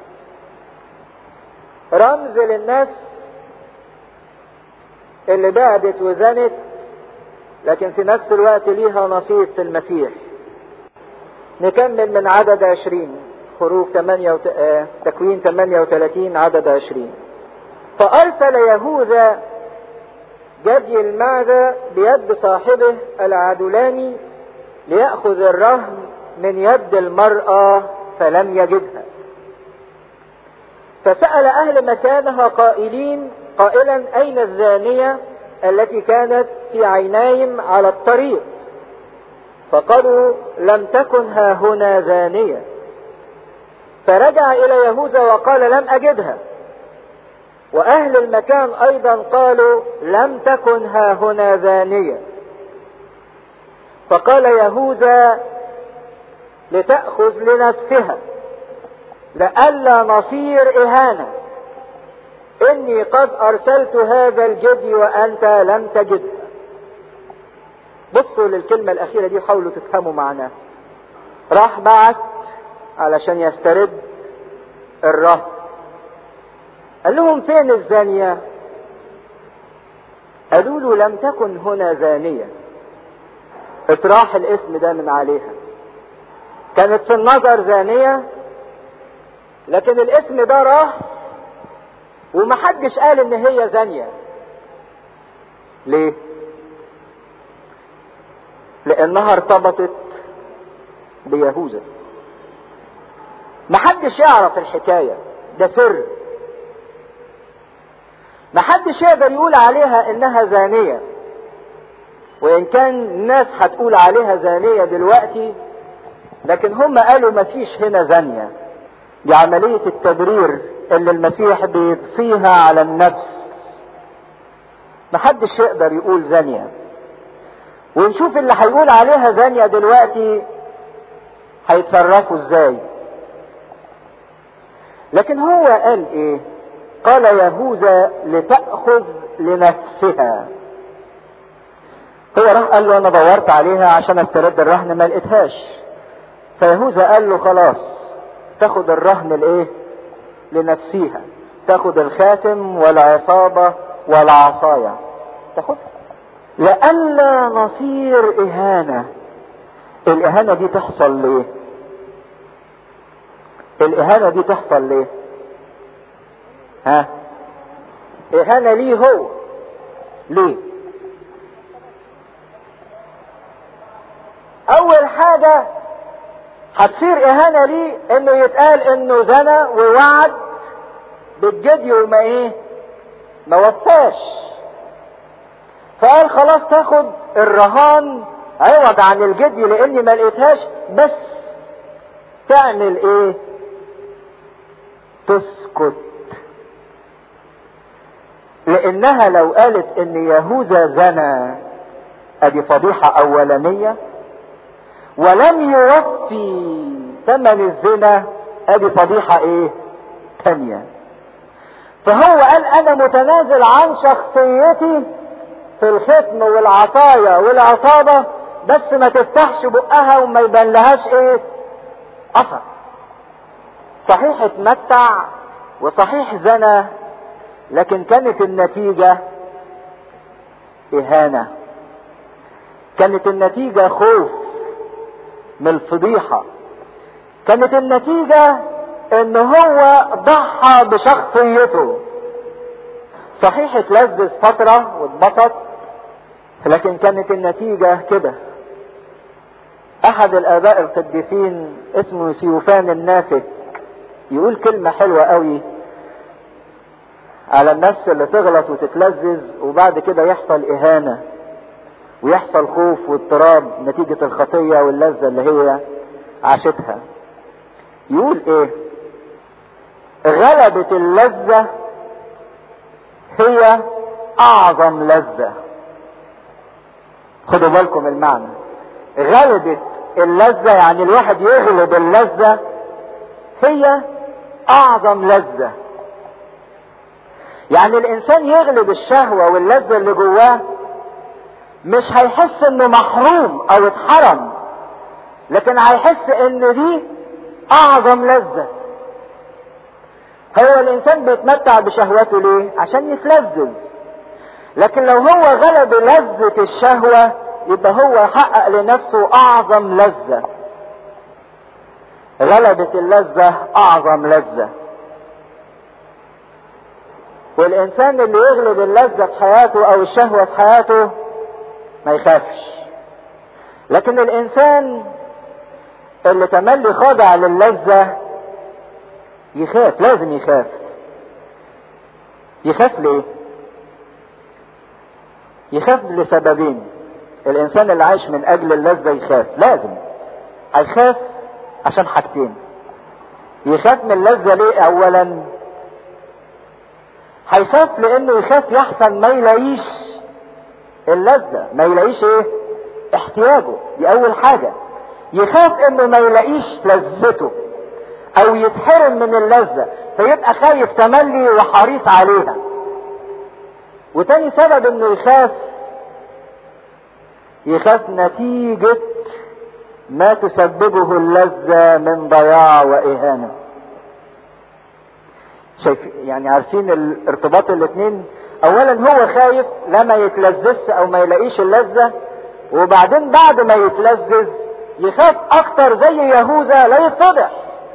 رمز للنفس اللي بعدت وزنت لكن في نفس الوقت ليها نصيب في المسيح نكمل من عدد عشرين خروج 8 وت... آه... تكوين 38 عدد عشرين فأرسل يهوذا جدي المعدة بيد صاحبه العدلاني ليأخذ الرهن من يد المرأة فلم يجدها فسأل أهل مكانها قائلين قائلا أين الزانية التي كانت في عينيهم على الطريق فقالوا لم تكن ها هنا زانية فرجع إلى يهوذا وقال لم أجدها وأهل المكان أيضا قالوا لم تكن ها هنا زانية فقال يهوذا لتأخذ لنفسها لئلا نصير إهانة إني قد أرسلت هذا الجدي وأنت لم تجدها بصوا للكلمة الأخيرة دي وحاولوا تفهموا معناها راح بعت علشان يسترد الرهن قال لهم فين الزانية قالوا له لم تكن هنا زانية اطراح الاسم ده من عليها كانت في النظر زانية لكن الاسم ده راح ومحدش قال ان هي زانية ليه لانها ارتبطت بيهوذا محدش يعرف الحكاية ده سر محدش يقدر يقول عليها انها زانية وان كان الناس هتقول عليها زانية دلوقتي لكن هم قالوا مفيش هنا زانية دي عملية التبرير اللي المسيح بيضفيها على النفس محدش يقدر يقول زانية ونشوف اللي هيقول عليها زانية دلوقتي هيتصرفوا ازاي لكن هو قال ايه قال يهوذا لتأخذ لنفسها هو راح قال له انا دورت عليها عشان استرد الرهن ما لقيتهاش فيهوذا قال له خلاص تاخد الرهن الايه لنفسيها تاخد الخاتم والعصابة والعصاية تاخدها لئلا نصير إهانة الإهانة دي تحصل ليه الإهانة دي تحصل ليه ها إهانة ليه هو ليه أول حاجة هتصير إهانة ليه إنه يتقال إنه زنى ووعد بالجدي وما إيه ما وفاش فقال خلاص تاخد الرهان عوض عن الجدي لاني ما لقيتهاش بس تعمل ايه تسكت لانها لو قالت ان يهوذا زنى ادي فضيحة اولانية ولم يوفي ثمن الزنا ادي فضيحة ايه تانية فهو قال انا متنازل عن شخصيتي في الختم والعطايا والعصابة بس ما تفتحش بقها وما يبان لهاش ايه اثر صحيح اتمتع وصحيح زنى لكن كانت النتيجة اهانة كانت النتيجة خوف من الفضيحة كانت النتيجة ان هو ضحى بشخصيته صحيح اتلذذ فترة واتبسط لكن كانت النتيجة كده احد الاباء القديسين اسمه سيوفان الناسك يقول كلمة حلوة قوي على النفس اللي تغلط وتتلذذ وبعد كده يحصل اهانة ويحصل خوف واضطراب نتيجة الخطية واللذة اللي هي عاشتها يقول ايه غلبة اللذة هي اعظم لذة خدوا بالكم المعنى غلبة اللذة يعني الواحد يغلب اللذة هي اعظم لذة يعني الانسان يغلب الشهوة واللذة اللي جواه مش هيحس انه محروم او اتحرم لكن هيحس ان دي اعظم لذة هو الانسان بيتمتع بشهوته ليه عشان يتلذذ لكن لو هو غلب لذة الشهوة يبقى هو حقق لنفسه اعظم لذة غلبة اللذة اعظم لذة والانسان اللي يغلب اللذة في حياته او الشهوة في حياته ما يخافش لكن الانسان اللي تملي خاضع للذة يخاف لازم يخاف يخاف ليه يخاف لسببين الانسان اللي عايش من اجل اللذة يخاف لازم هيخاف عشان حاجتين يخاف من اللذة ليه اولا هيخاف لانه يخاف يحسن ما يلاقيش اللذة ما يلاقيش ايه احتياجه دي اول حاجة يخاف انه ما يلاقيش لذته او يتحرم من اللذة فيبقى خايف تملي وحريص عليها وتاني سبب انه يخاف يخاف نتيجة ما تسببه اللذة من ضياع واهانة شايف يعني عارفين الارتباط الاثنين اولا هو خايف لا ما يتلذذش او ما يلاقيش اللذة وبعدين بعد ما يتلذذ يخاف اكتر زي يهوذا لا يتفضح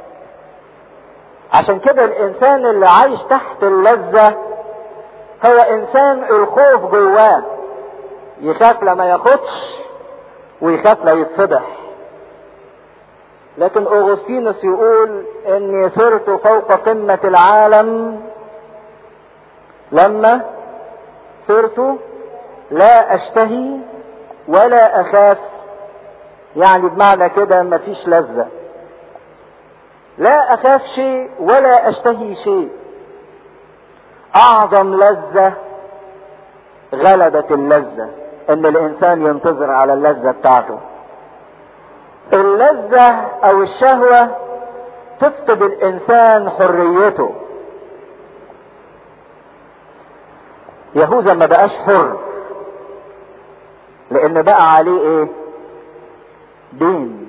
عشان كده الانسان اللي عايش تحت اللذة هو انسان الخوف جواه يخاف لما ياخدش ويخاف لا يتفضح لكن اغسطينوس يقول اني صرت فوق قمة العالم لما صرت لا اشتهي ولا اخاف يعني بمعنى كده مفيش لذة لا اخاف شيء ولا اشتهي شيء اعظم لذة غلبت اللذة ان الانسان ينتظر على اللذة بتاعته اللذة او الشهوة تفقد الانسان حريته يهوذا ما بقاش حر لان بقى عليه ايه دين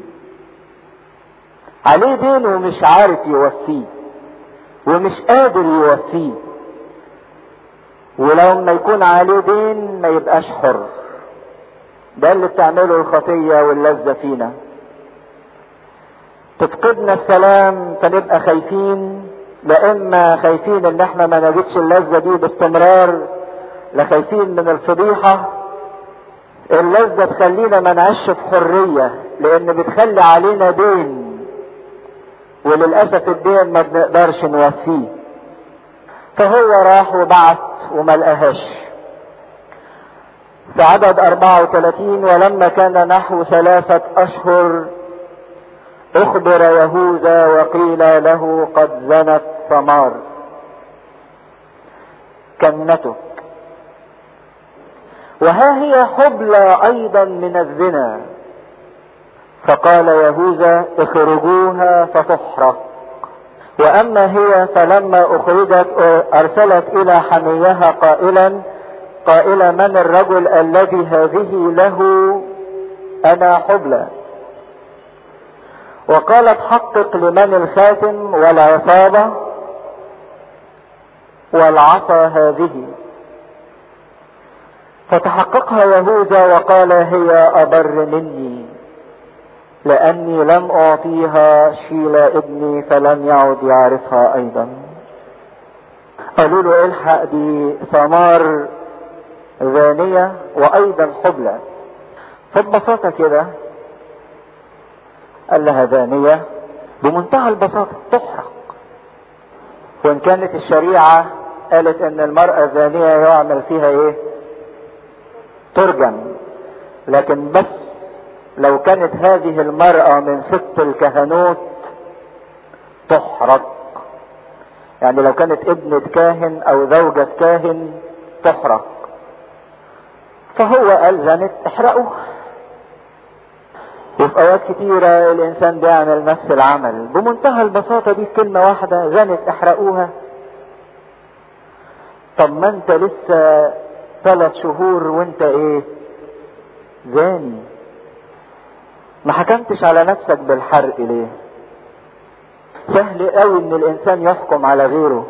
عليه دين ومش عارف يوفيه ومش قادر يوفيه ولو ما يكون عليه دين ما يبقاش حر ده اللي بتعمله الخطية واللذة فينا تفقدنا السلام فنبقى خايفين لا اما خايفين ان احنا ما نجدش اللذة دي باستمرار لا خايفين من الفضيحة اللذة تخلينا ما نعيش في حرية لان بتخلي علينا دين وللأسف الدين ما بنقدرش نوفيه فهو راح وبعت وما لقاهاش في عدد 34 ولما كان نحو ثلاثة أشهر أخبر يهوذا وقيل له قد زنت ثمار كنتك وها هي حبلى أيضا من الزنا فقال يهوذا اخرجوها فتحرق واما هي فلما اخرجت ارسلت الى حميها قائلا قائلا من الرجل الذي هذه له انا حبلى وقالت حقق لمن الخاتم والعصابة والعصا هذه فتحققها يهوذا وقال هي أبر مني لأني لم أعطيها شيلا ابني فلم يعد يعرفها أيضا قالوا له الحق دي ثمار زانية وأيضا حبلى فببساطة كده قال لها زانية بمنتهى البساطة تحرق وإن كانت الشريعة قالت إن المرأة الزانية يعمل فيها إيه؟ ترجم لكن بس لو كانت هذه المرأة من ست الكهنوت تحرق يعني لو كانت ابنة كاهن أو زوجة كاهن تحرق فهو قال زنت احرقوا وفي اوقات كتيرة الانسان بيعمل نفس العمل بمنتهى البساطة دي في كلمة واحدة زنت احرقوها طب ما انت لسه ثلاث شهور وانت ايه زاني ما حكمتش على نفسك بالحرق ليه سهل قوي ان الانسان يحكم على غيره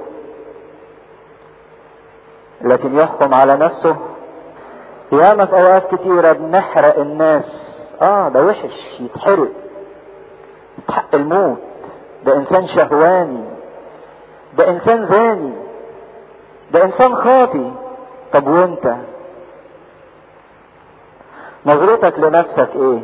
لكن يحكم على نفسه ياما في اوقات كتيرة بنحرق الناس اه ده وحش يتحرق يستحق الموت ده انسان شهواني ده انسان زاني ده انسان خاطي طب وانت نظرتك لنفسك ايه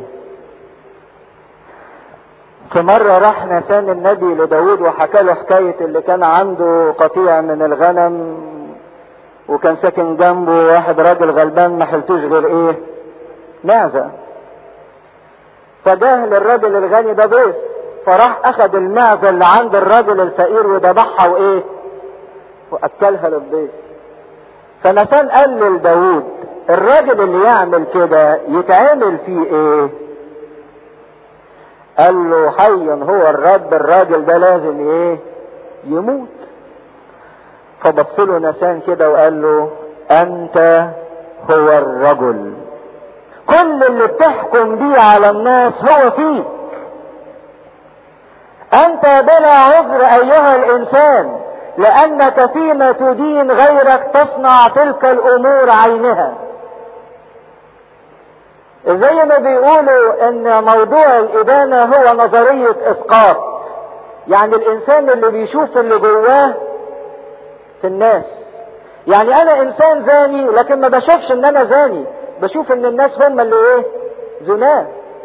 في مرة راح نسان النبي لداود وحكى له حكاية اللي كان عنده قطيع من الغنم وكان ساكن جنبه واحد راجل غلبان ما حلتوش غير ايه معزة فجاه للراجل الغني ده ضيف فراح اخد المعزة اللي عند الراجل الفقير وذبحها وايه واكلها للضيف فنسان قال لداود الراجل اللي يعمل كده يتعمل فيه ايه قال له حي هو الرب الراجل ده لازم ايه يموت فبص له نسان كده وقال له انت هو الرجل كل اللي بتحكم بيه على الناس هو فيك انت بلا عذر ايها الانسان لانك فيما تدين غيرك تصنع تلك الامور عينها زي ما بيقولوا ان موضوع الادانة هو نظرية اسقاط يعني الانسان اللي بيشوف اللي جواه في الناس يعني انا انسان زاني لكن ما بشوفش ان انا زاني بشوف ان الناس هم اللي ايه زناه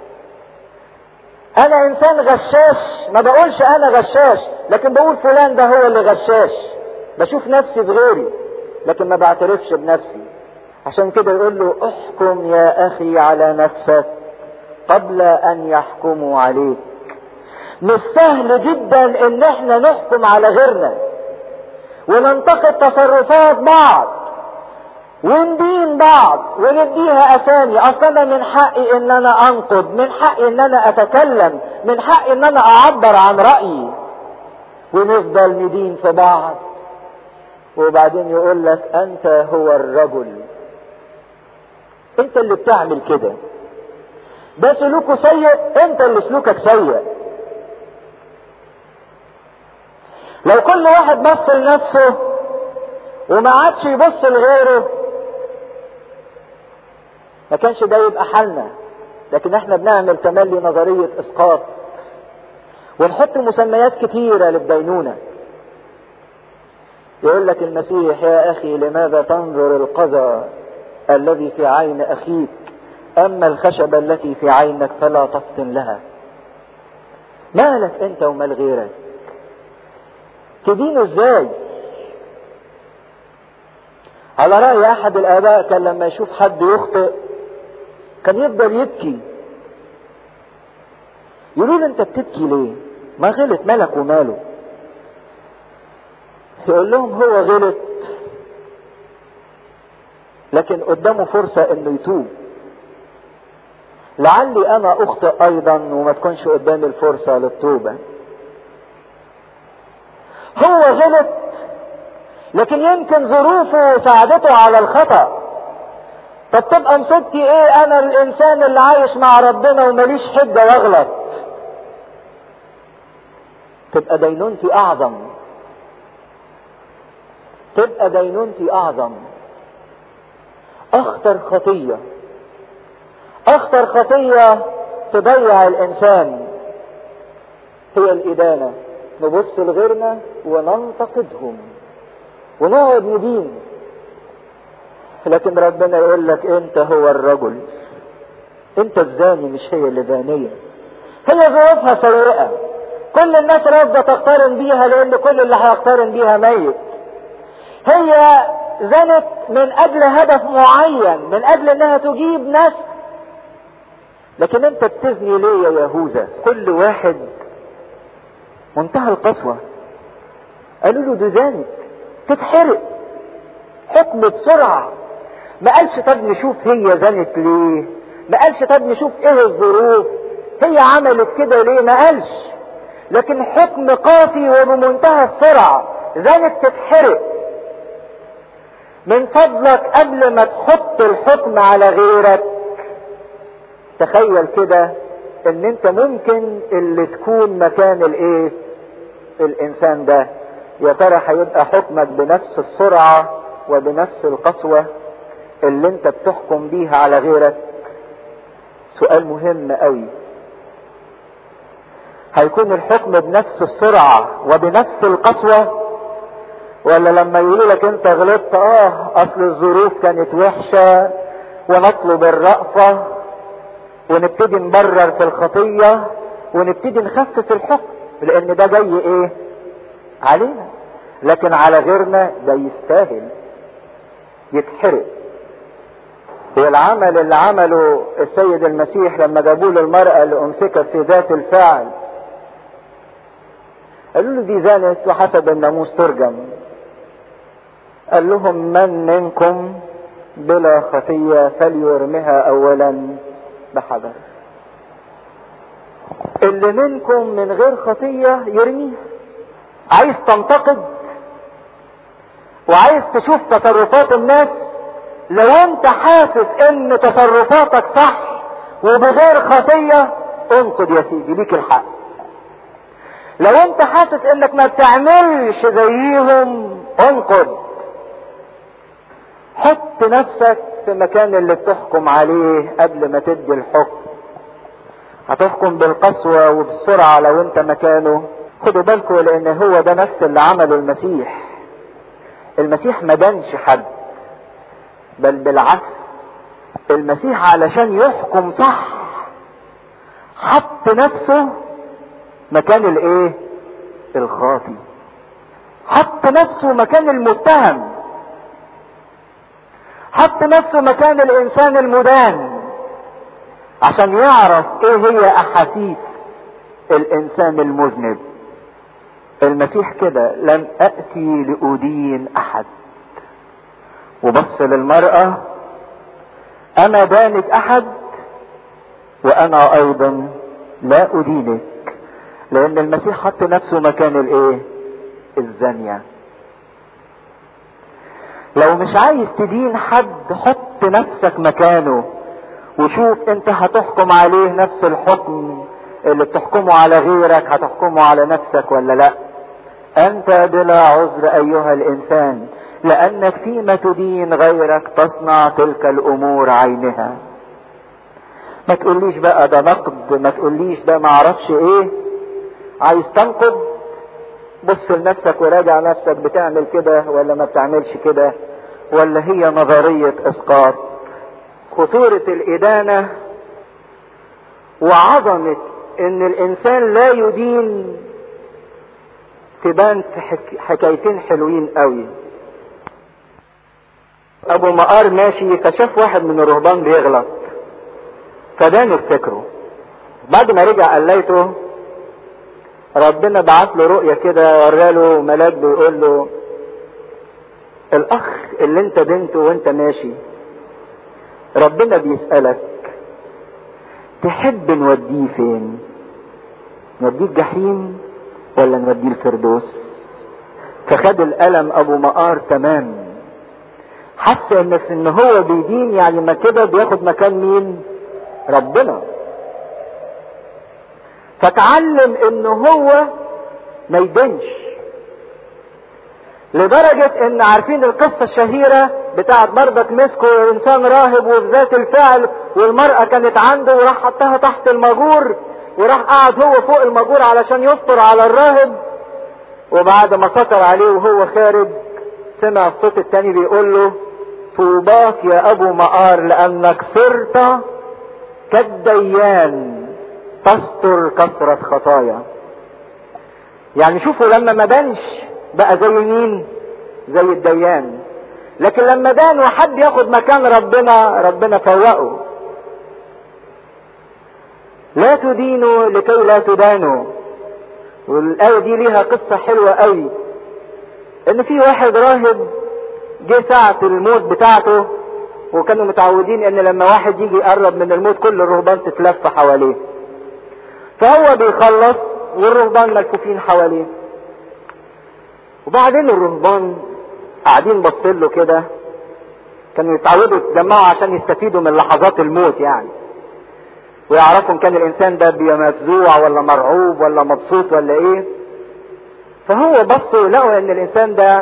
انا انسان غشاش ما بقولش انا غشاش لكن بقول فلان ده هو اللي غشاش بشوف نفسي بغيري لكن ما بعترفش بنفسي عشان كده يقول له احكم يا اخي على نفسك قبل ان يحكموا عليك مش سهل جدا ان احنا نحكم على غيرنا وننتقد تصرفات بعض وندين بعض ونديها اسامي اصلا من حقي ان انا انقد من حقي ان انا اتكلم من حقي ان انا اعبر عن رايي ونفضل ندين في بعض وبعدين يقول لك انت هو الرجل انت اللي بتعمل كده ده سلوكه سيء انت اللي سلوكك سيء لو كل واحد بص لنفسه وما عادش يبص لغيره ما كانش ده يبقى حالنا لكن احنا بنعمل تملي نظرية اسقاط ونحط مسميات كتيرة للدينونة يقول لك المسيح يا اخي لماذا تنظر القذى الذي في عين اخيك اما الخشبة التي في عينك فلا تفطن لها مالك انت ومال غيرك تدينه ازاي على رأي احد الاباء كان لما يشوف حد يخطئ كان يفضل يبكي يقول انت بتبكي ليه ما غلط مالك وماله يقول لهم هو غلط لكن قدامه فرصة انه يتوب لعلي انا اخطئ ايضا وما تكونش قدامي الفرصة للتوبة غلط لكن يمكن ظروفه ساعدته على الخطأ طب تبقى مصيبتي ايه انا الانسان اللي عايش مع ربنا ومليش حجة واغلط تبقى دينونتي اعظم تبقى دينونتي اعظم اخطر خطية اخطر خطية تضيع الانسان هي الادانة نبص لغيرنا وننتقدهم ونقعد ندين لكن ربنا يقول لك انت هو الرجل انت الزاني مش هي اللي زانية هي ظروفها سيئة كل الناس رافضة تقترن بيها لان كل اللي هيقترن بيها ميت هي زنت من اجل هدف معين من اجل انها تجيب نسل لكن انت بتزني ليه يا يهوذا كل واحد منتهى القسوة قالوا له دي زانت تتحرق حكم بسرعة ما قالش طب نشوف هي زنت ليه ما قالش طب نشوف ايه الظروف هي عملت كده ليه ما قالش لكن حكم قاسي وبمنتهى السرعة زنت تتحرق من فضلك قبل ما تحط الحكم على غيرك تخيل كده ان انت ممكن اللي تكون مكان الايه الانسان ده يا ترى هيبقى حكمك بنفس السرعة وبنفس القسوة اللي انت بتحكم بيها على غيرك سؤال مهم قوي هيكون الحكم بنفس السرعة وبنفس القسوة ولا لما يقولوا لك انت غلطت اه اصل الظروف كانت وحشة ونطلب الرأفة ونبتدي نبرر في الخطية ونبتدي نخفف الحكم لان ده جاي ايه علينا لكن على غيرنا ده يستاهل يتحرق والعمل اللي عمله السيد المسيح لما جابوا له المرأة اللي أمسكت في ذات الفعل قالوا له دي زانت وحسب الناموس ترجم قال لهم من منكم بلا خطية فليرمها أولا بحجر اللي منكم من غير خطية يرميها عايز تنتقد وعايز تشوف تصرفات الناس لو انت حاسس ان تصرفاتك صح وبغير خطية انقد يا سيدي ليك الحق لو انت حاسس انك ما بتعملش زيهم انقد حط نفسك في مكان اللي بتحكم عليه قبل ما تدي الحكم هتحكم بالقسوة وبالسرعة لو انت مكانه خدوا بالكم لان هو ده نفس اللي عمله المسيح المسيح ما دانش حد بل بالعكس المسيح علشان يحكم صح حط نفسه مكان الايه الخاطي حط نفسه مكان المتهم حط نفسه مكان الانسان المدان عشان يعرف ايه هي احاسيس الانسان المذنب المسيح كده لم اتي لادين احد وبص للمرأة انا دانك احد وانا ايضا لا ادينك لان المسيح حط نفسه مكان الايه الزانية لو مش عايز تدين حد حط نفسك مكانه وشوف انت هتحكم عليه نفس الحكم اللي بتحكمه على غيرك هتحكمه على نفسك ولا لا انت بلا عذر ايها الانسان لانك فيما تدين غيرك تصنع تلك الامور عينها ما تقوليش بقى ده نقد ما تقوليش ده معرفش ايه عايز تنقد بص لنفسك وراجع نفسك بتعمل كده ولا ما بتعملش كده ولا هي نظرية اسقاط خطورة الادانة وعظمة ان الانسان لا يدين تبان في حك... حكايتين حلوين قوي ابو مقار ماشي فشاف واحد من الرهبان بيغلط فدان افتكره بعد ما رجع قليته ربنا بعت له رؤية كده وراله ملاك بيقول له الاخ اللي انت بنته وانت ماشي ربنا بيسألك تحب نوديه فين نوديه الجحيم ولا نوديه الفردوس فخد الألم أبو مقار تمام حس ان ان هو بيدين يعني ما كده بياخد مكان مين ربنا فتعلم ان هو ما يدينش لدرجة ان عارفين القصة الشهيرة بتاعت برضك مسكوا انسان راهب وفي ذات الفعل والمرأة كانت عنده وراح حطها تحت المجور وراح قعد هو فوق المجور علشان يستر على الراهب وبعد ما سطر عليه وهو خارج سمع الصوت التاني بيقول له طوباك يا ابو مقار لانك صرت كالديان تستر كثرة خطايا يعني شوفوا لما ما بانش بقى زي مين زي الديان لكن لما بان وحد ياخد مكان ربنا ربنا فوقه لا تدينوا لكي لا تدانوا والآية دي ليها قصة حلوة قوي ان في واحد راهب جه ساعة الموت بتاعته وكانوا متعودين ان لما واحد يجي يقرب من الموت كل الرهبان تتلف حواليه فهو بيخلص والرهبان ملفوفين حواليه وبعدين الرهبان قاعدين باصين له كده كانوا يتعودوا يتجمعوا عشان يستفيدوا من لحظات الموت يعني ويعرفوا ان كان الانسان ده بيبقى مفزوع ولا مرعوب ولا مبسوط ولا ايه فهو بصوا لقوا ان الانسان ده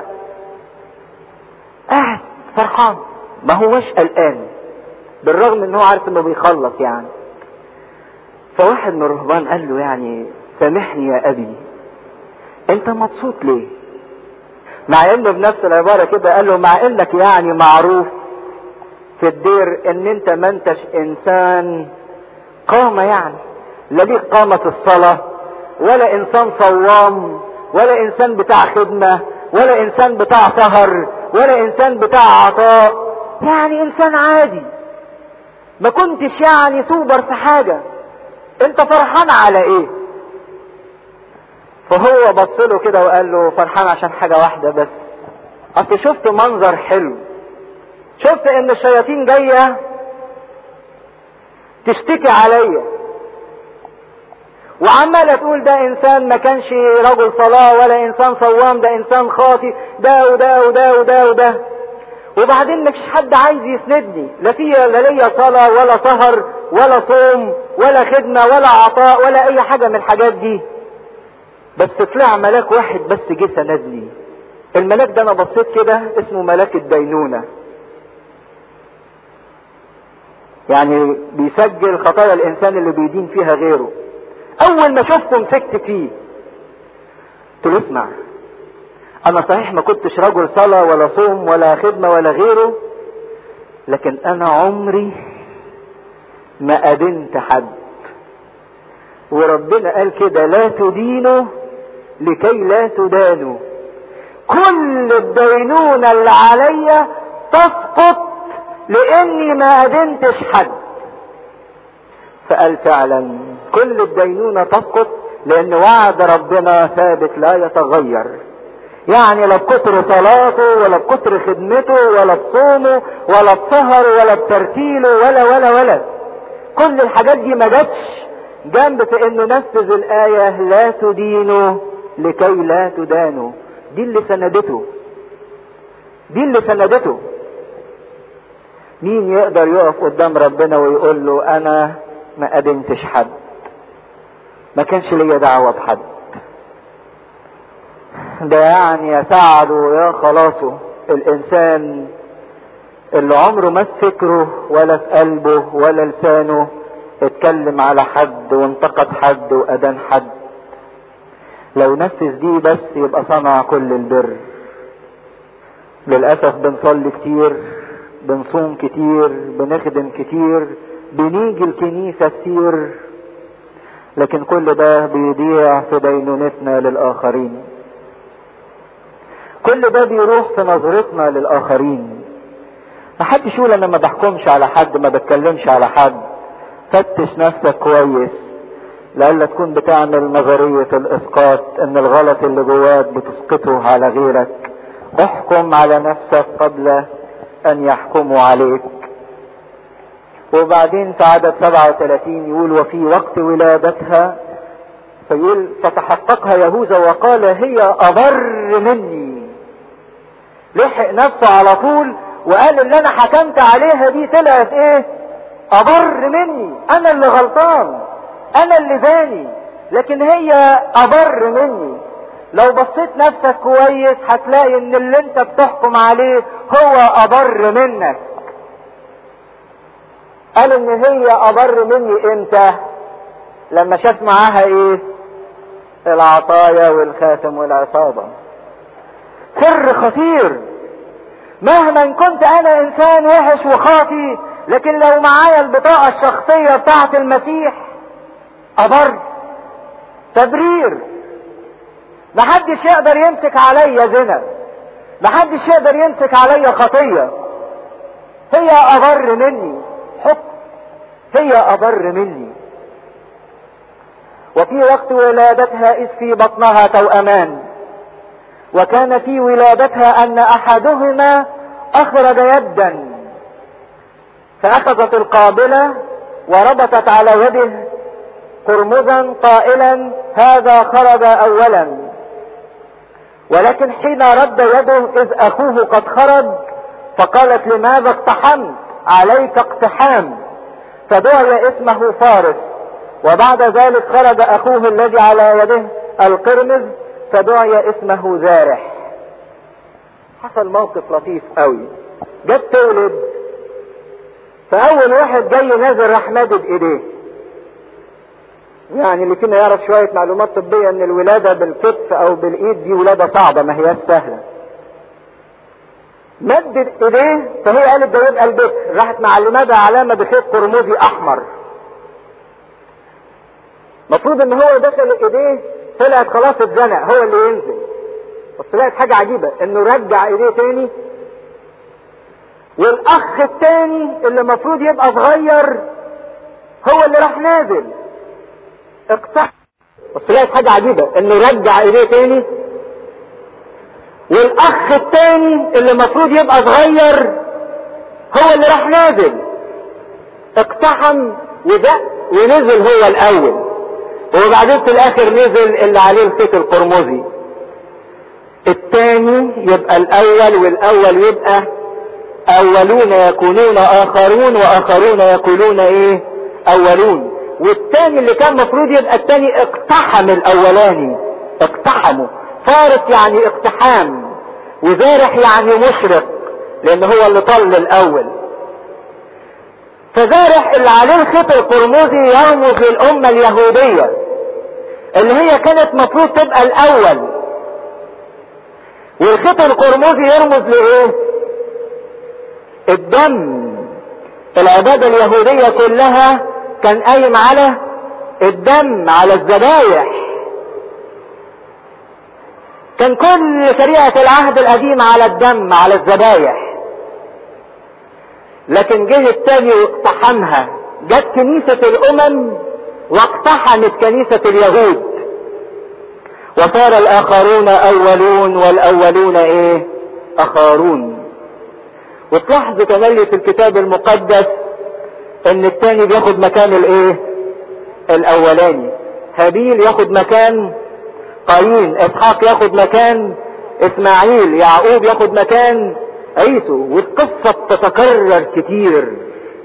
قاعد فرحان ما هوش قلقان بالرغم ان هو عارف انه بيخلص يعني فواحد من الرهبان قال له يعني سامحني يا ابي انت مبسوط ليه مع انه بنفس العبارة كده قال له مع انك يعني معروف في الدير ان انت ما انتش انسان قامة يعني لا ليك قامة الصلاة ولا انسان صوام ولا انسان بتاع خدمة ولا انسان بتاع سهر ولا انسان بتاع عطاء يعني انسان عادي ما كنتش يعني سوبر في حاجة انت فرحان على ايه فهو بص له كده وقال له فرحان عشان حاجة واحدة بس اصل شفت منظر حلو شفت ان الشياطين جاية تشتكي عليا وعمالة تقول ده انسان ما كانش رجل صلاة ولا انسان صوام ده انسان خاطي ده وده وده وده وده وبعدين مفيش حد عايز يسندني لا في لا ليا صلاة ولا سهر ولا صوم ولا خدمة ولا عطاء ولا اي حاجة من الحاجات دي بس طلع ملاك واحد بس جه سندني الملاك ده انا بصيت كده اسمه ملاك الدينونة يعني بيسجل خطايا الانسان اللي بيدين فيها غيره اول ما شفته مسكت فيه قلت له اسمع انا صحيح ما كنتش رجل صلاة ولا صوم ولا خدمة ولا غيره لكن انا عمري ما ادنت حد وربنا قال كده لا تدينوا لكي لا تدانوا كل الدينونة اللي عليا تسقط لاني ما ادنتش حد فقال فعلا كل الدينونة تسقط لان وعد ربنا ثابت لا يتغير يعني لا بكتر صلاته ولا بكتر خدمته ولا بصومه ولا بسهر ولا بترتيله ولا ولا ولا كل الحاجات دي ما جاتش جنب في انه نفذ الاية لا تدينوا لكي لا تدانوا دي اللي سندته دي اللي سندته مين يقدر يقف قدام ربنا ويقول له انا ما قدمتش حد ما كانش ليا دعوة بحد ده يعني يا سعده يا خلاصه الانسان اللي عمره ما في فكره ولا في قلبه ولا لسانه اتكلم على حد وانتقد حد وادان حد لو نفذ دي بس يبقى صنع كل البر للاسف بنصلي كتير بنصوم كتير بنخدم كتير بنيجي الكنيسة كتير لكن كل ده بيضيع في دينونتنا للآخرين كل ده بيروح في نظرتنا للآخرين محدش يقول انا ما بحكمش على حد ما بتكلمش على حد فتش نفسك كويس لألا تكون بتعمل نظرية الإسقاط إن الغلط اللي جواك بتسقطه على غيرك احكم على نفسك قبل أن يحكموا عليك وبعدين في عدد 37 يقول وفي وقت ولادتها فيقول فتحققها يهوذا وقال هي أبر مني لحق نفسه على طول وقال اللي انا حكمت عليها دي طلعت ايه ابر مني انا اللي غلطان انا اللي زاني لكن هي ابر مني لو بصيت نفسك كويس هتلاقي ان اللي انت بتحكم عليه هو ابر منك قال ان هي ابر مني امتى لما شاف معاها ايه العطايا والخاتم والعصابة سر خطير مهما كنت انا انسان وحش وخاطي لكن لو معايا البطاقة الشخصية بتاعت المسيح ابر تبرير محدش يقدر يمسك عليا زنا محدش يقدر يمسك عليا خطية هي أبر مني حكم هي أبر مني وفي وقت ولادتها إذ في بطنها توأمان وكان في ولادتها أن أحدهما أخرج يدا فأخذت القابلة وربطت على يده قرمزا قائلا هذا خرج أولا ولكن حين رد يده إذ أخوه قد خرج فقالت لماذا اقتحمت عليك اقتحام فدعي اسمه فارس وبعد ذلك خرج أخوه الذي على يده القرمز فدعي اسمه زارح حصل موقف لطيف قوي جت تولد فأول واحد جاي نازل راح مادد إيديه يعني اللي فينا يعرف شوية معلومات طبية ان الولادة بالكتف او بالايد دي ولادة صعبة ما هياش سهلة مدت ايديه فهي قالت ده يبقى البكر راحت معلمة ده علامة بخيط قرمزي احمر المفروض ان هو دخل ايديه طلعت خلاص اتزنق هو اللي ينزل بس طلعت حاجة عجيبة انه رجع ايديه تاني والاخ التاني اللي المفروض يبقى صغير هو اللي راح نازل اقطع بس طلعت حاجة عجيبة انه رجع ايديه تاني والاخ التاني اللي المفروض يبقى صغير هو اللي راح نازل اقتحم ودق ونزل هو الاول وبعدين في الاخر نزل اللي عليه الخيط القرمزي التاني يبقى الاول والاول يبقى اولون يكونون اخرون واخرون يكونون ايه اولون والتاني اللي كان مفروض يبقى التاني اقتحم الاولاني اقتحمه فارس يعني اقتحام وزارح يعني مشرق لان هو اللي طل الاول فزارح اللي عليه الخيط القرمزي يرمز للامة اليهودية اللي هي كانت مفروض تبقى الاول والخيط القرمزي يرمز لايه الدم العبادة اليهودية كلها كان قايم على الدم على الذبايح كان كل شريعة العهد القديم على الدم على الذبايح لكن جه التاني واقتحمها جت كنيسة الامم واقتحمت كنيسة اليهود وصار الاخرون اولون والاولون ايه اخرون وتلاحظوا تملي في الكتاب المقدس ان التاني بياخد مكان الايه الاولاني هابيل ياخد مكان قايين اسحاق ياخد مكان اسماعيل يعقوب ياخد مكان عيسو والقصة بتتكرر كتير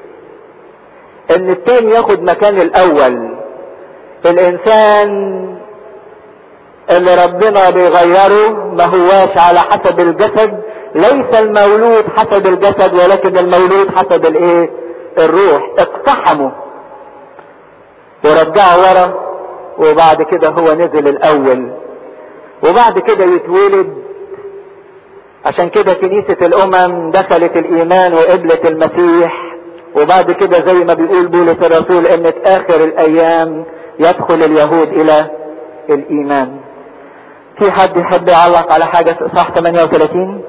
ان التاني ياخد مكان الاول الانسان اللي ربنا بيغيره ما هواش على حسب الجسد ليس المولود حسب الجسد ولكن المولود حسب الايه الروح اقتحموا ورجعوا ورا وبعد كده هو نزل الاول وبعد كده يتولد عشان كده كنيسة الامم دخلت الايمان وقبلت المسيح وبعد كده زي ما بيقول بولس الرسول ان في اخر الايام يدخل اليهود الى الايمان في حد يحب يعلق على حاجة في اصحاح 38